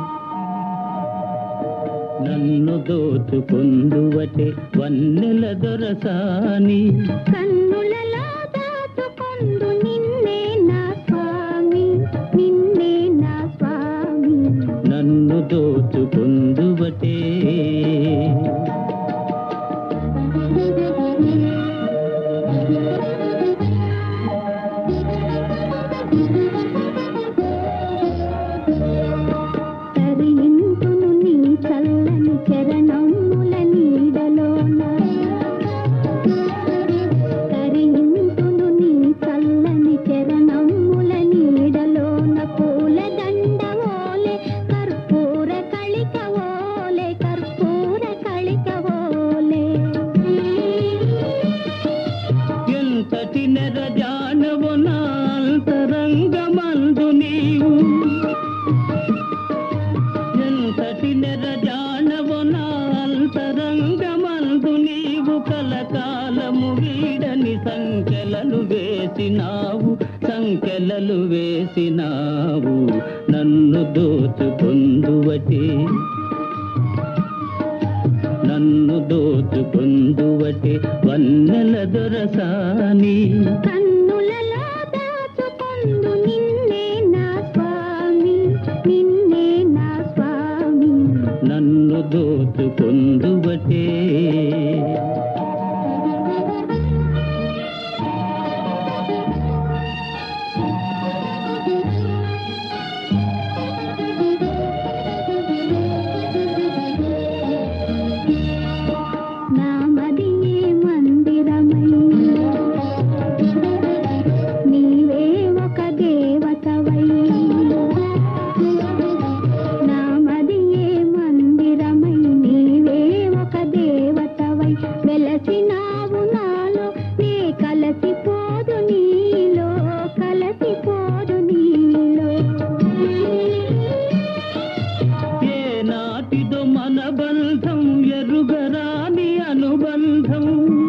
నన్ను దోచుకొందువటే వన్నెల దొరసాని కన్నులలో దాచుకొందు నిన్నే నా స్వామి నిన్నే నా స్వామి నన్ను దోచుకొందువటే తరింతును నీ చల్లని చరణముల నీడలోన తరింతును నీ చల్లని చరణముల నీడలోన పూల దండవోలే కర్పూర కళికవోలే కర్పూర కళికవోలే ఎంతటి నెరజానవు నాంతరంగమందు నీవు ఎంతటి నెరజానవు నాంతరంగమందు నీవు కలకాలము వీడని సంఖ్యలను వేసినావు సంఖ్యలలు వేసినావు నన్ను దోచుకొందువటే నన్ను దోచుకొందువటే వన్నెల దొరసాని కన్నులలో దాచుకొందు నిన్నే నా స్వామి నిన్నే నా స్వామి నన్ను దోచుకొందువటే నామదియే మందిరమై నీవే ఒక దేవతవై నామదియే మందిరమై నీవే ఒక దేవతవై వెలసినావు నాలో నే కలసిపోదు నీలో కలసిపోదు నీలో ఏ నాటిదో మన బంధం ఎరుగరాని అనుబంధం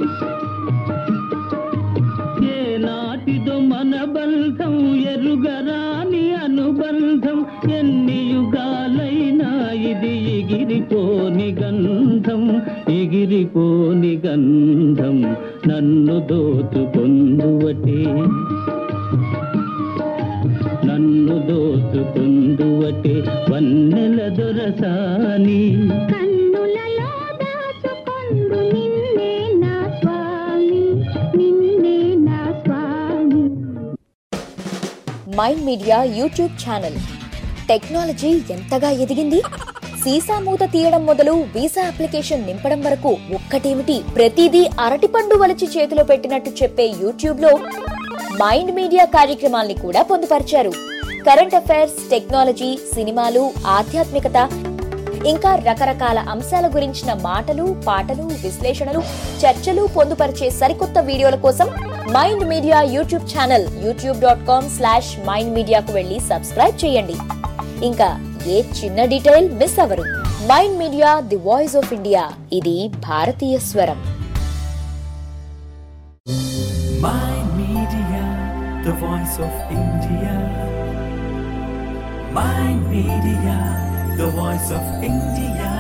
ఏ నాటిదో మన బంధం ఎరుగరాని అనుబంధం ఎన్ని యుగాలైనా ఇది ఎగిరిపోని గంధం ఎగిరిపోని గంధం నన్ను దోచుకొందువటే నన్ను దోచుకుందువటే వన్నెల దొరసాని కన్నులలో దాచుకొందు నిన్నే నా స్వామి నిన్నే నా స్వామి MyInd Media YouTube channel technology ఎంతగా ఎదిగింది సీసా మూత తీయడం మొదలు వీసా అప్లికేషన్ నింపడం వరకు ఒక్కటేమిటి ప్రతిదీ అరటిపండు వలిచి చేతిలో పెట్టినట్టు చెప్పే యూట్యూబ్ లో మైండ్ మీడియా కార్యక్రమాల్ని కూడా పొందుపరిచారు కరెంట్ అఫైర్స్ టెక్నాలజీ సినిమాలు ఆధ్యాత్మికత ఇంకా రకరకాల అంశాల గురించిన మాటలు పాటలు విశ్లేషణలు చర్చలు పొందుపరిచే సరికొత్త వీడియోల కోసం MyInd Media YouTube channel YouTube dot com slash MyInd మీడియాకు వెళ్ళి సబ్స్క్రైబ్ చేయండి ఇంకా ఏ చిన్న డీటెయిల్ మిస్ అవ్వరు MyInd Media the voice of India ఇది భారతీయ స్వరం Mind Media, the voice of India. Mind Media, the voice of India.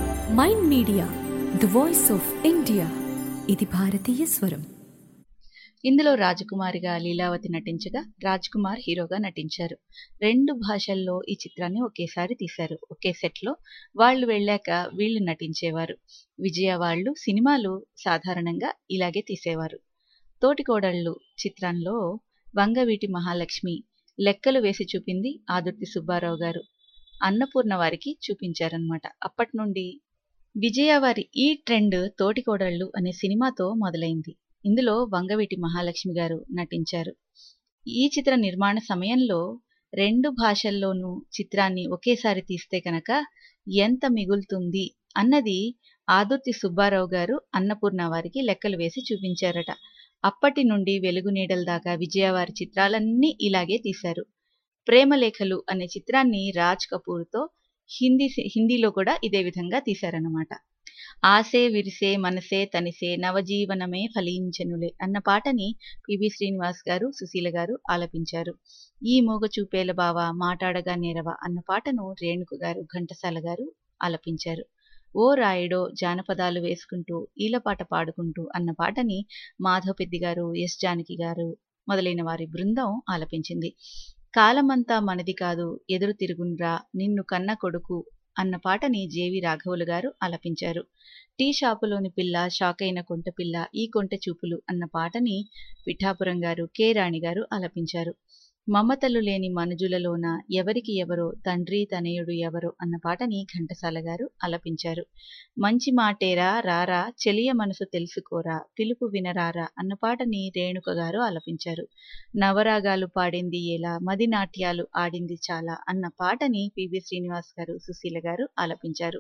MyInd Media the voice of India ఇది భారతీయ స్వరం ఇందులో రాజకుమారిగా లీలావతి నటించగా రాజ్ కుమార్ హీరోగా నటించారు రెండు భాషల్లో ఈ చిత్రాన్ని ఒకేసారి తీశారు ఒకే సెట్లో వాళ్ళు వెళ్ళాక వీళ్ళు నటించేవారు విజయ వాళ్ళు సినిమాలు సాధారణంగా ఇలాగే తీసేవారు తోటికోడళ్ళు చిత్రంలో వంగవీటి మహాలక్ష్మి లెక్కలు వేసి చూపింది ఆదుర్తి సుబ్బారావు గారు అన్నపూర్ణ వారికి చూపించారనమాట అప్పటి నుండి విజయ వారి ఈ ట్రెండ్ తోటికోడళ్ళు అనే సినిమాతో మొదలైంది ఇందులో వంగవీటి మహాలక్ష్మి గారు నటించారు ఈ చిత్ర నిర్మాణ సమయంలో రెండు భాషల్లోనూ చిత్రాన్ని ఒకేసారి తీస్తే కనుక ఎంత మిగులుతుంది అన్నది ఆదుర్తి సుబ్బారావు గారు అన్నపూర్ణ వారికి లెక్కలు వేసి చూపించారట అప్పటి నుండి వెలుగు నీడల దాకా విజయవారి చిత్రాలన్నీ ఇలాగే తీశారు ప్రేమలేఖలు అనే చిత్రాన్ని రాజ్ కపూర్తో హిందీ హిందీలో కూడా ఇదే విధంగా తీశారన్నమాట ఆసే విరిసే మనసే తనిసే నవజీవనమే ఫలించెనులే అన్న పాటని పిబి శ్రీనివాస్ గారు సుశీల గారు ఆలపించారు ఈ మోగ చూపేల బావ మాటాడగా నేరవ అన్న పాటను రేణుక గారు ఘంటసాల గారు ఆలపించారు ఓ రాయుడో జానపదాలు వేసుకుంటూ ఈలపాట పాడుకుంటూ అన్న పాటని మాధవ్ పెద్ది గారు ఎస్ జానకి గారు మొదలైన వారి బృందం ఆలపించింది కాలమంతా మనది కాదు ఎదురు తిరుగున్రా నిన్ను కన్న కొడుకు అన్న పాటని జేవి రాఘవులు గారు ఆలపించారు టీ షాపులోని పిల్ల షాకైన కొంట పిల్ల ఈ కొంట చూపులు అన్న పాటని పిఠాపురం గారు కె రాణి గారు ఆలపించారు మమతలు లేని మనుజులలోన ఎవరికి ఎవరో తండ్రి తనయుడు ఎవరో అన్న పాటని ఘంటసాల గారు ఆలపించారు మంచి మాటేరా రారా చెలియ మనసు తెలుసుకోరా పిలుపు వినరారా అన్న పాటని రేణుక గారు ఆలపించారు నవరాగాలు పాడింది ఎలా మది నాట్యాలు ఆడింది చాలా అన్న పాటని పివి శ్రీనివాస్ గారు సుశీల గారు ఆలపించారు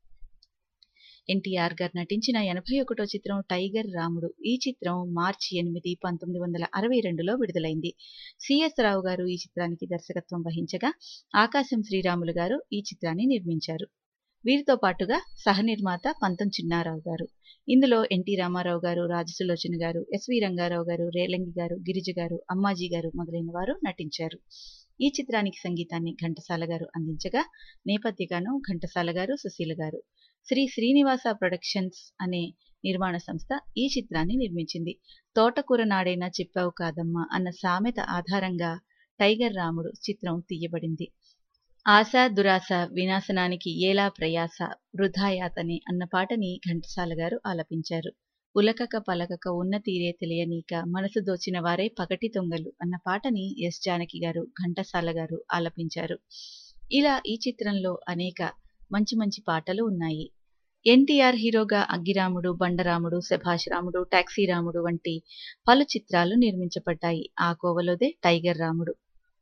ఎన్టీఆర్ గారు నటించిన ఎనభై ఒకటో చిత్రం టైగర్ రాముడు ఈ చిత్రం మార్చి ఎనిమిది పంతొమ్మిది వందల అరవై రెండులో విడుదలైంది సిఎస్ రావు గారు ఈ చిత్రానికి దర్శకత్వం వహించగా ఆకాశం శ్రీరాములు గారు ఈ చిత్రాన్ని నిర్మించారు వీరితో పాటుగా సహనిర్మాత పంతం చిన్నారావు గారు ఇందులో ఎన్టీ రామారావు గారు రాజసులోచన గారు ఎస్వి రంగారావు గారు రేలంగి గారు గిరిజ గారు అమ్మాజీ గారు మొదలైన వారు నటించారు ఈ చిత్రానికి సంగీతాన్ని ఘంటసాల గారు అందించగా నేపథ్యగాను ఘంటసాల గారు సుశీల గారు శ్రీ శ్రీనివాస ప్రొడక్షన్స్ అనే నిర్మాణ సంస్థ ఈ చిత్రాన్ని నిర్మించింది తోటకూర నాడైనా చెప్పావు కాదమ్మా అన్న సామెత ఆధారంగా టైగర్ రాముడు చిత్రం తీయబడింది ఆశ దురాశ వినాశనానికి ఏలా ప్రయాస వృధాయాతని అన్న పాటని ఘంటసాల గారు ఆలపించారు ఉలకక పలకక ఉన్న తీరే తెలియనీక మనసు దోచిన వారే పగటి దొంగలు అన్న పాటని ఎస్ జానకి గారు ఘంటసాల గారు ఆలపించారు ఇలా ఈ చిత్రంలో అనేక మంచి మంచి పాటలు ఉన్నాయి ఎన్టీఆర్ హీరోగా అగ్గిరాముడు బండరాముడు శభాష్ రాముడు టాక్సీ రాముడు వంటి పలు చిత్రాలు నిర్మించబడ్డాయి ఆ కోవలోదే టైగర్ రాముడు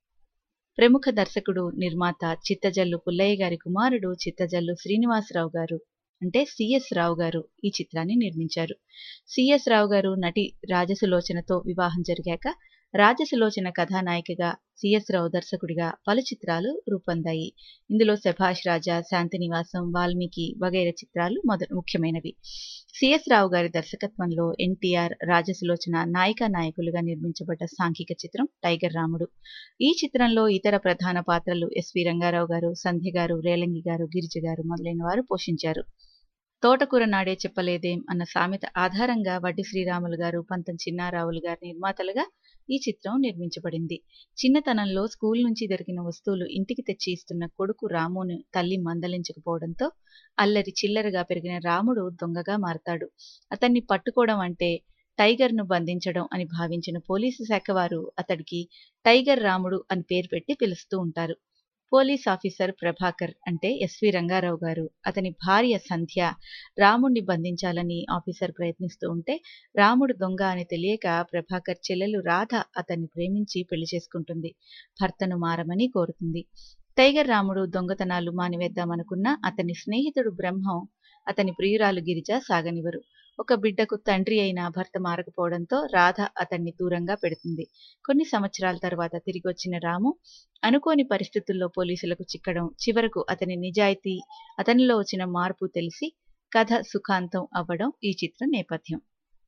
ప్రముఖ దర్శకుడు నిర్మాత చిత్తజల్లు పుల్లయ్య గారి కుమారుడు చిత్తజల్లు శ్రీనివాసరావు గారు అంటే సిఎస్ రావు గారు ఈ చిత్రాన్ని నిర్మించారు సిఎస్ రావు గారు నటి రాజసులోచనతో వివాహం జరిగాక రాజసులోచన కథానాయికగా సిఎస్ రావు దర్శకుడిగా పలు చిత్రాలు రూపొందాయి ఇందులో శభాష్ రాజా శాంతినివాసం వాల్మీకి వగైరా చిత్రాలు మొద ముఖ్యమైనవి సిఎస్ రావు గారి దర్శకత్వంలో ఎన్టీఆర్ రాజసులోచన నాయికా నాయకులుగా నిర్మించబడ్డ సాంఘిక చిత్రం టైగర్ రాముడు ఈ చిత్రంలో ఇతర ప్రధాన పాత్రలు ఎస్వి రంగారావు గారు సంధ్య గారు రేలంగి గారు గిరిజ గారు మొదలైన వారు పోషించారు తోటకూర నాడే చెప్పలేదేం అన్న సామెత ఆధారంగా వడ్డి శ్రీరాములు గారు పంతం చిన్నారావులు గారు నిర్మాతలుగా ఈ చిత్రం నిర్మించబడింది చిన్నతనంలో స్కూల్ నుంచి దొరికిన వస్తువులు ఇంటికి తెచ్చి ఇస్తున్న కొడుకు రామును తల్లి మందలించకపోవడంతో అల్లరి చిల్లరగా పెరిగిన రాముడు దొంగగా మారతాడు అతన్ని పట్టుకోవడం అంటే టైగర్ ను బంధించడం అని భావించిన పోలీసు శాఖ వారు అతడికి టైగర్ రాముడు అని పేరు పెట్టి పిలుస్తూ ఉంటారు పోలీస్ ఆఫీసర్ ప్రభాకర్ అంటే ఎస్వి రంగారావు గారు అతని భార్య సంధ్య రాముణ్ణి బంధించాలని ఆఫీసర్ ప్రయత్నిస్తూ ఉంటే రాముడు దొంగ అని తెలియక ప్రభాకర్ చెల్లెలు రాధ అతన్ని ప్రేమించి పెళ్లి చేసుకుంటుంది భర్తను మారమని కోరుతుంది టైగర్ రాముడు దొంగతనాలు మానివేద్దామనుకున్న అతని స్నేహితుడు బ్రహ్మం అతని ప్రియురాలు గిరిజ సాగనివరు ఒక బిడ్డకు తండ్రి అయిన భర్త మారకపోవడంతో రాధ అతన్ని దూరంగా పెడుతుంది కొన్ని సంవత్సరాల తర్వాత తిరిగి వచ్చిన రాము అనుకోని పరిస్థితుల్లో పోలీసులకు చిక్కడం చివరకు అతని నిజాయితీ అతనిలో వచ్చిన మార్పు తెలిసి కథ సుఖాంతం అవ్వడం ఈ చిత్ర నేపథ్యం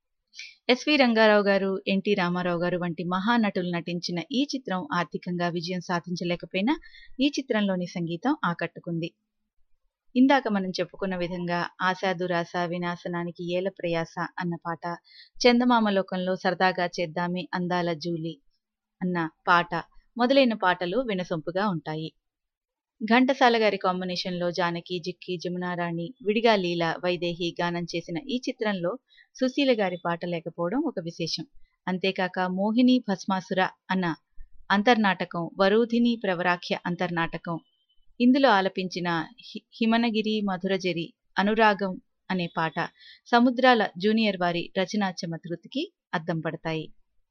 ఎస్వి రంగారావు గారు ఎన్టీ రామారావు గారు వంటి మహానటులు నటించిన ఈ చిత్రం ఆర్థికంగా విజయం సాధించలేకపోయినా ఈ చిత్రంలోని సంగీతం ఆకట్టుకుంది ఇందాక మనం చెప్పుకున్న విధంగా ఆశా దురాశ వినాశనానికి ఏల ప్రయాస అన్న పాట చందమామ లోకంలో సరదాగా చేద్దామే అందాల జూలి అన్న పాట మొదలైన పాటలు వినసొంపుగా ఉంటాయి ఘంటసాల గారి కాంబినేషన్లో జానకి జిక్కి జమునారాణి విడిగా లీల వైదేహి గానం చేసిన ఈ చిత్రంలో సుశీల గారి పాట లేకపోవడం ఒక విశేషం అంతేకాక మోహిని భస్మాసుర అన్న అంతర్నాటకం వరూధిని ప్రవరాఖ్య అంతర్నాటకం ఇందులో ఆలపించిన హి- హిమనగిరి మధురజరి అనురాగం అనే పాట సముద్రాల జూనియర్ వారి రచనా చమత్కృతికి అద్దం పడతాయి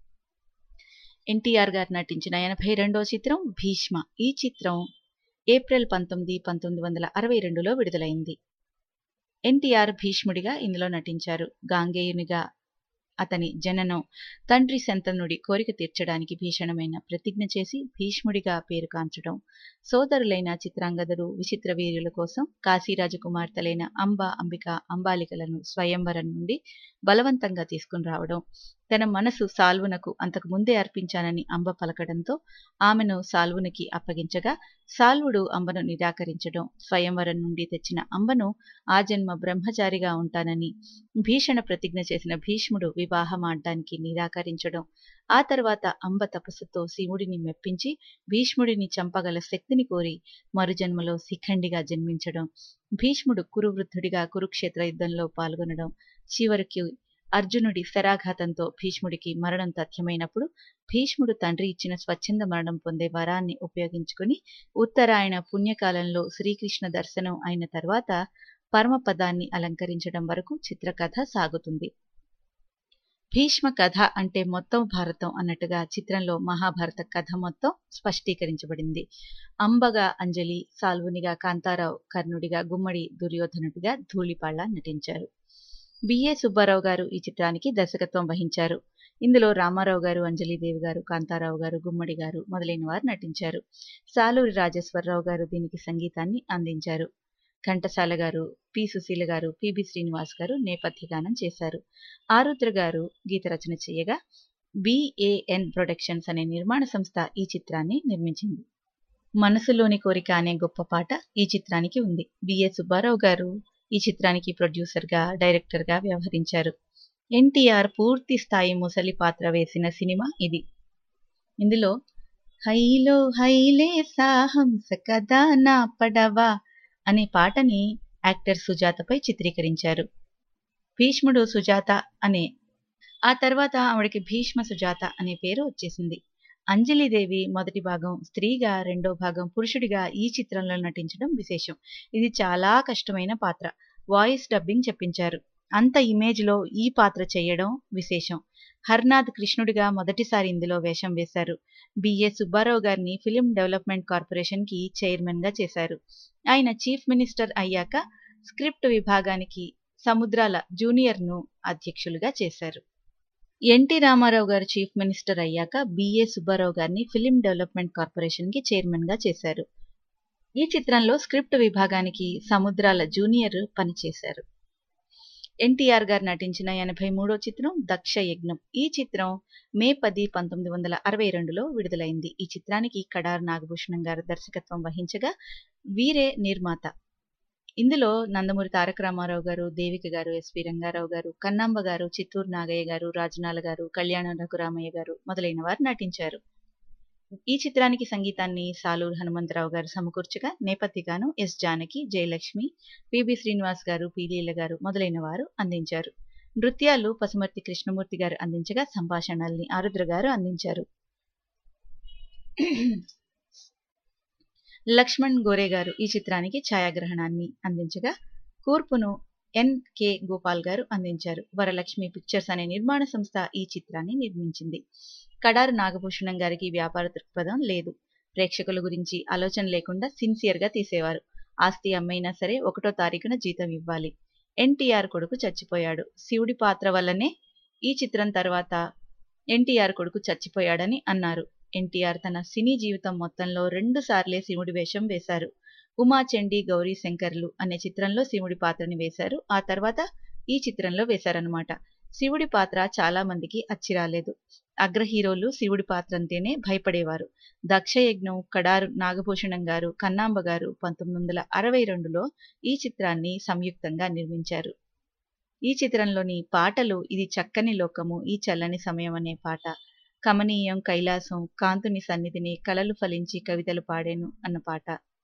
ఎన్టీఆర్ గారు నటించిన ఎనభై రెండో చిత్రం భీష్మ ఈ చిత్రం ఏప్రిల్ పంతొమ్మిది పంతొమ్మిది వందల అరవై రెండులో విడుదలైంది ఎన్టీఆర్ భీష్ముడిగా ఇందులో నటించారు గాంగేయునిగా అతని జననం తండ్రి శంతనుడి కోరిక తీర్చడానికి భీషణమైన ప్రతిజ్ఞ చేసి భీష్ముడిగా పేరు కాంచడం సోదరులైన చిత్రాంగదరు విచిత్ర వీరుల కోసం కాశీరాజు కుమార్తెలైన అంబ అంబిక అంబాలికలను స్వయంవరం నుండి బలవంతంగా తీసుకుని రావడం తన మనసు సాల్వునకు అంతకు ముందే అర్పించానని అంబ పలకడంతో ఆమెను సాల్వునికి అప్పగించగా సాల్వుడు అంబను నిరాకరించడం స్వయంవరం నుండి తెచ్చిన అంబను ఆ జన్మ బ్రహ్మచారిగా ఉంటానని భీషణ ప్రతిజ్ఞ చేసిన భీష్ముడు వివాహమాడడానికి నిరాకరించడం ఆ తర్వాత అంబ తపస్సుతో శివుడిని మెప్పించి భీష్ముడిని చంపగల శక్తిని కోరి మరుజన్మలో శిఖండిగా జన్మించడం భీష్ముడు కురువృద్ధుడిగా కురుక్షేత్ర యుద్ధంలో పాల్గొనడం చివరికి అర్జునుడి శరాఘాతంతో భీష్ముడికి మరణం తథ్యమైనప్పుడు భీష్ముడు తండ్రి ఇచ్చిన స్వచ్ఛంద మరణం పొందే వరాన్ని ఉపయోగించుకుని ఉత్తరాయణ పుణ్యకాలంలో శ్రీకృష్ణ దర్శనం అయిన తర్వాత పరమపదాన్ని అలంకరించడం వరకు చిత్రకథ సాగుతుంది భీష్మ కథ అంటే మొత్తం భారతం అన్నట్టుగా చిత్రంలో మహాభారత కథ మొత్తం స్పష్టీకరించబడింది అంబగా అంజలి సాల్వునిగా కాంతారావు కర్ణుడిగా గుమ్మడి దుర్యోధనుడిగా ధూళిపాళ్ల నటించారు బిఏ సుబ్బారావు గారు ఈ చిత్రానికి దర్శకత్వం వహించారు ఇందులో రామారావు గారు అంజలీదేవి గారు కాంతారావు గారు గుమ్మడి గారు మొదలైన వారు నటించారు సాలూరి రాజేశ్వరరావు గారు దీనికి సంగీతాన్ని అందించారు ఘంటసాల గారు పి సుశీల గారు పిబి శ్రీనివాస్ గారు నేపథ్య గానం చేశారు ఆరుద్ర గారు గీత రచన చేయగా బిఏఎన్ ప్రొడక్షన్స్ అనే నిర్మాణ సంస్థ ఈ చిత్రాన్ని నిర్మించింది మనసులోని కోరిక అనే గొప్ప పాట ఈ చిత్రానికి ఉంది బిఏ సుబ్బారావు గారు ఈ చిత్రానికి ప్రొడ్యూసర్గా డైరెక్టర్గా వ్యవహరించారు ఎన్టీఆర్ పూర్తి స్థాయి ముసలి పాత్ర వేసిన సినిమా ఇది ఇందులో హైలో హైలే సాహంస కదా నా పడవా అనే పాటని యాక్టర్ సుజాతపై చిత్రీకరించారు భీష్ముడు సుజాత అనే ఆ తర్వాత ఆవిడకి భీష్మ సుజాత అనే పేరు వచ్చేసింది అంజలిదేవి మొదటి భాగం స్త్రీగా రెండో భాగం పురుషుడిగా ఈ చిత్రంలో నటించడం విశేషం ఇది చాలా కష్టమైన పాత్ర వాయిస్ డబ్బింగ్ చెప్పించారు అంత ఇమేజ్ లో ఈ పాత్ర చేయడం విశేషం హర్నాథ్ కృష్ణుడిగా మొదటిసారి ఇందులో వేషం వేశారు బిఏ సుబ్బారావు గారిని ఫిలిం డెవలప్మెంట్ కార్పొరేషన్ కి చైర్మన్ గా చేశారు ఆయన చీఫ్ మినిస్టర్ అయ్యాక స్క్రిప్ట్ విభాగానికి సముద్రాల జూనియర్ ను అధ్యక్షులుగా చేశారు NT Ramarao garu chief minister అయ్యాక బిఏ సుబ్బారావు గారిని ఫిలిం డెవలప్మెంట్ కార్పొరేషన్ కి చైర్మన్ గా చేశారు ఈ చిత్రంలో స్క్రిప్ట్ విభాగానికి సముద్రాల జూనియర్ పనిచేశారు ఎన్టీఆర్ గారు నటించిన ఎనభై మూడో చిత్రం దక్ష యజ్ఞం ఈ చిత్రం మే పది పంతొమ్మిది వందల అరవై రెండులో విడుదలైంది ఈ చిత్రానికి కడార్ నాగభూషణం గారు దర్శకత్వం వహించగా వీరే నిర్మాత ఇందులో నందమూరి తారక రామారావు గారు దేవిక గారు ఎస్పి రంగారావు గారు కన్నాంబ గారు చిత్తూరు నాగయ్య గారు రాజనాల గారు కళ్యాణ రఘురామయ్య గారు మొదలైన వారు నటించారు ఈ చిత్రానికి సంగీతాన్ని సాలూరు హనుమంతరావు గారు సమకూర్చగా నేపథ్యగాను ఎస్ జానకి జయలక్ష్మి పిబి శ్రీనివాస్ గారు పీలీల గారు మొదలైన వారు అందించారు నృత్యాలు పసుమర్తి కృష్ణమూర్తి గారు అందించగా సంభాషణల్ని ఆరుద్ర గారు అందించారు లక్ష్మణ్ గోరే గారు ఈ చిత్రానికి ఛాయాగ్రహణాన్ని అందించగా కూర్పును ఎన్కే గోపాల్ గారు అందించారు వరలక్ష్మి పిక్చర్స్ అనే నిర్మాణ సంస్థ ఈ చిత్రాన్ని నిర్మించింది కడారు నాగభూషణం గారికి వ్యాపార దృక్పథం లేదు ప్రేక్షకుల గురించి ఆలోచన లేకుండా సిన్సియర్ గా తీసేవారు ఆస్తి అమ్మైనా సరే ఒకటో తారీఖున జీతం ఇవ్వాలి ఎన్టీఆర్ కొడుకు చచ్చిపోయాడు శివుడి పాత్ర వల్లనే ఈ చిత్రం తర్వాత ఎన్టీఆర్ కొడుకు చచ్చిపోయాడని అన్నారు ఎన్టీఆర్ తన సినీ జీవితం మొత్తంలో రెండు సార్లే శివుడి వేషం వేశారు ఉమాచండి గౌరీ శంకర్లు అనే చిత్రంలో శివుడి పాత్రని వేశారు ఆ తర్వాత ఈ చిత్రంలో వేశారనమాట శివుడి పాత్ర చాలా మందికి అచ్చిరాలేదు అగ్ర హీరోలు శివుడి పాత్ర అంటేనే భయపడేవారు దక్షయజ్ఞం కడారు నాగభూషణం గారు కన్నాంబ గారు పంతొమ్మిది వందల అరవై రెండులో ఈ చిత్రాన్ని సంయుక్తంగా నిర్మించారు ఈ చిత్రంలోని పాటలు ఇది చక్కని లోకము ఈ చల్లని సమయం అనే పాట కమనీయం కైలాసం కాంతుని సన్నిధిని కలలు ఫలించి కవితలు పాడేను అన్న పాట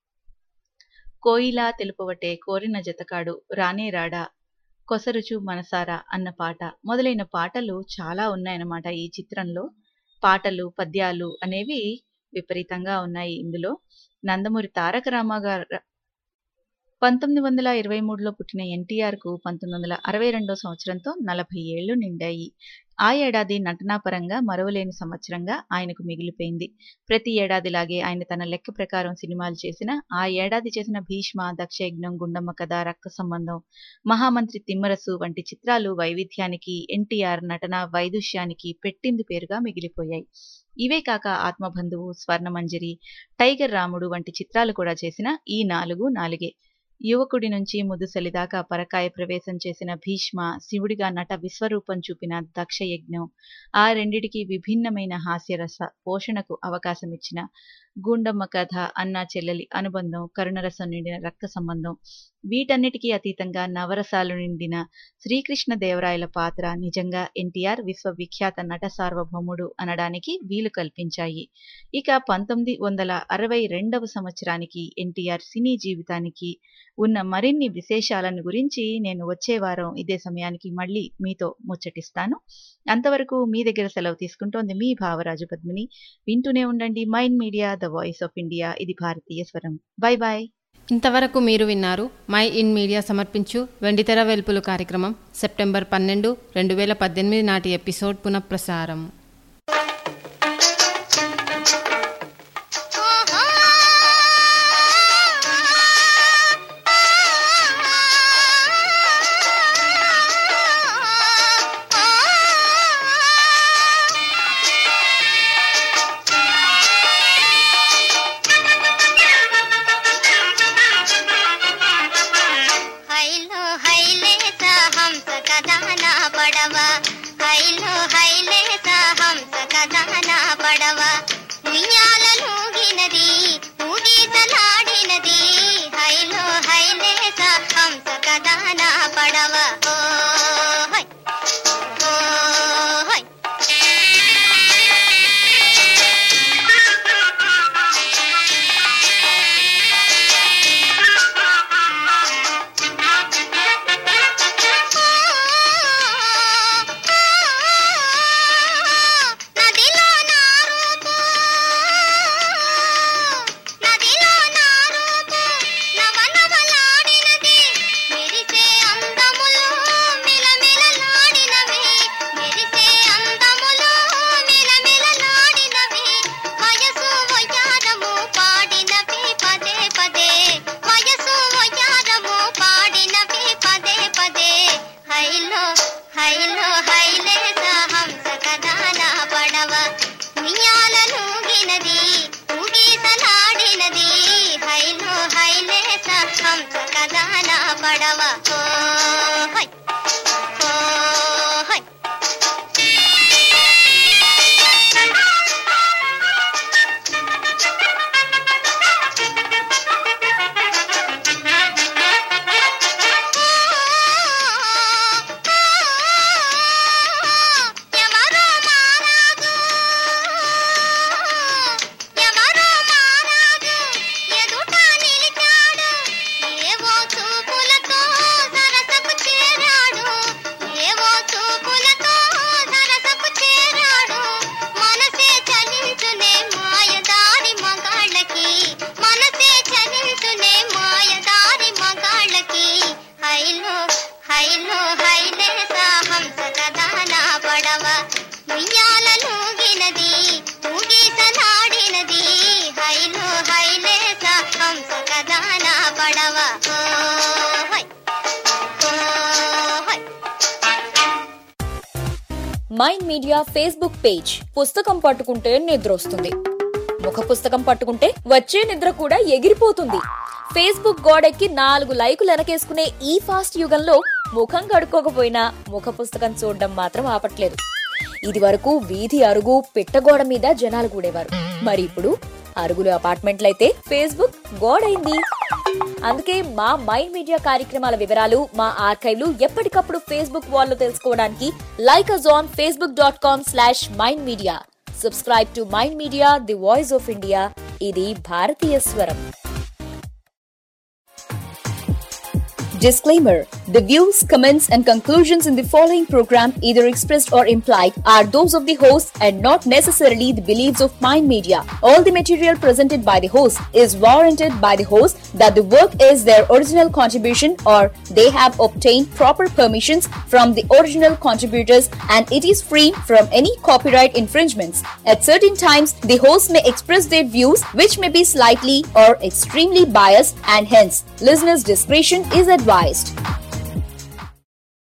కోయిలా తెలుపవటే కోరిన జతకాడు రానే రాడా కొసరుచు మనసారా అన్న పాట మొదలైన పాటలు చాలా ఉన్నాయన్నమాట ఈ చిత్రంలో పాటలు పద్యాలు అనేవి విపరీతంగా ఉన్నాయి ఇందులో నందమూరి తారక రామాగారు పంతొమ్మిది వందల ఇరవై మూడులో పుట్టిన ఎన్టీఆర్ కు పంతొమ్మిది వందల అరవై రెండో సంవత్సరంతో నలభై ఏళ్లు నిండాయి ఆ ఏడాది నటనాపరంగా మరవలేని సంవత్సరంగా ఆయనకు మిగిలిపోయింది ప్రతి ఏడాదిలాగే ఆయన తన లెక్క ప్రకారం సినిమాలు చేసిన ఆ ఏడాది చేసిన భీష్మ దక్షయజ్ఞం గుండమ్మ కథ రక్త సంబంధం మహామంత్రి తిమ్మరసు వంటి చిత్రాలు వైవిధ్యానికి ఎన్టీఆర్ నటన వైదుష్యానికి పెట్టింది పేరుగా మిగిలిపోయాయి ఇవే కాక ఆత్మబంధువు స్వర్ణమంజరి టైగర్ రాముడు వంటి చిత్రాలు కూడా చేసిన ఈ నాలుగు నాలుగే యువకుడి నుంచి ముదుసలి దాకా పరకాయ ప్రవేశం చేసిన భీష్మ శివుడిగా నట విశ్వరూపం చూపిన దక్షయజ్ఞం ఆ రెండిటికి విభిన్నమైన హాస్యరస పోషణకు అవకాశం ఇచ్చిన గూండమ్మ కథ అన్నా చెల్లెలి అనుబంధం కరుణరసం నిండిన రక్త సంబంధం వీటన్నిటికీ అతీతంగా నవరసాలు నిండిన శ్రీకృష్ణ దేవరాయల పాత్ర నిజంగా ఎన్టీఆర్ విశ్వవిఖ్యాత నట సార్వభౌముడు అనడానికి వీలు కల్పించాయి ఇక పంతొమ్మిది వందల అరవై రెండవ సంవత్సరానికి ఎన్టీఆర్ సినీ జీవితానికి ఉన్న మరిన్ని విశేషాలను గురించి నేను వచ్చే వారం ఇదే సమయానికి మళ్ళీ మీతో ముచ్చటిస్తాను అంతవరకు మీ దగ్గర సెలవు తీసుకుంటోంది మీ భావరాజు పద్మిని వింటూనే ఉండండి MyInd Media the voice of India ఇది భారతీయ స్వరం బై బాయ్ ఇంతవరకు మీరు విన్నారు మై ఇన్ మీడియా సమర్పించు వెండితెర వెల్పులు కార్యక్రమం సెప్టెంబర్ పన్నెండు రెండు వేల పద్దెనిమిది నాటి ఎపిసోడ్ పునఃప్రసారం హైలో హైలేస హంస కథన పడవ హైలో హైలేస హంస కథన పడవ ఉయ్యాలను గినది ఊగీతలాడినది హైలో హైలేస హంస కథన పడవ ఓ హై ఓ హై నదిలో నా రూపు నదిలో నా రూపు నవనవలాడినది మెరిసే అందములు మిలమిలలాడినవి మెరిసే అందములు మిలమిలలాడినవి వయసు వయ్యారము పాడినవి పదే పదే వయసు వయ్యారము పాడినవి పదే పదే హైలో హైలో హైలేస హంస కథాన పడవ మియాలను గినది ఊగీసలాడినది హైలో హైలేస హంస కథాన పడవ ఓ హై ఓ హై ఎవరో మారాదు ఎవరో మారాదు ఎదుట నిలిచాడు ఏవో చూపులతో సరసకు చేరాడు ఏవో చూపులతో సరసకు చేరాడు మనసే చలించునే మాయదారి మగాళ్ళకి మనసే చలించునే మాయదారి మగాళ్ళకి హైలో హైలో హైలేస హంస కథాన పడవ ఉయ్యాలను గినది ఊగీసలాడినది హైలో హైలేస హంస కథాన పడవ ఓ హై ఓ హై మైండ్ మీడియా ఫేస్బుక్ పేజ్ పుస్తకం పట్టుకుంటే నిద్ర వస్తుంది ముఖ పుస్తకం పట్టుకుంటే వచ్చే నిద్ర కూడా ఎగిరిపోతుంది ఫేస్బుక్ గోడెక్కి నాలుగు లైకులు వెనకేసుకునే ఈ ఫాస్ట్ యుగంలో ముఖం కడుక్కోకపోయినా ముఖ పుస్తకం చూడడం మాత్రం ఆపట్లేదు ఇది వరకు వీధి అరుగు పిట్టగోడ మీద జనాలు కూడేవారు మరి ఇప్పుడు అరుగులు అపార్ట్మెంట్లయితే ఫేస్బుక్ గోడైంది అందుకే మా మైండ్ మీడియా కార్యక్రమాల వివరాలు మా ఆర్కైవ్లు ఎప్పటికప్పుడు ఫేస్బుక్ వాల్లో తెలుసుకోవడానికి like us on Facebook dot com slash MyInd Media subscribe to MyInd Media the voice of India ఇది భారతీయ స్వరం Disclaimer The views, comments, and conclusions in the following program, either expressed or implied, are those of the host and not necessarily the beliefs of Mind Media. All the material presented by the host is warranted by the host that the work is their original contribution or they have obtained proper permissions from the original contributors and it is free from any copyright infringements. At certain times, the host may express their views which may be slightly or extremely biased and hence listeners' discretion is advised.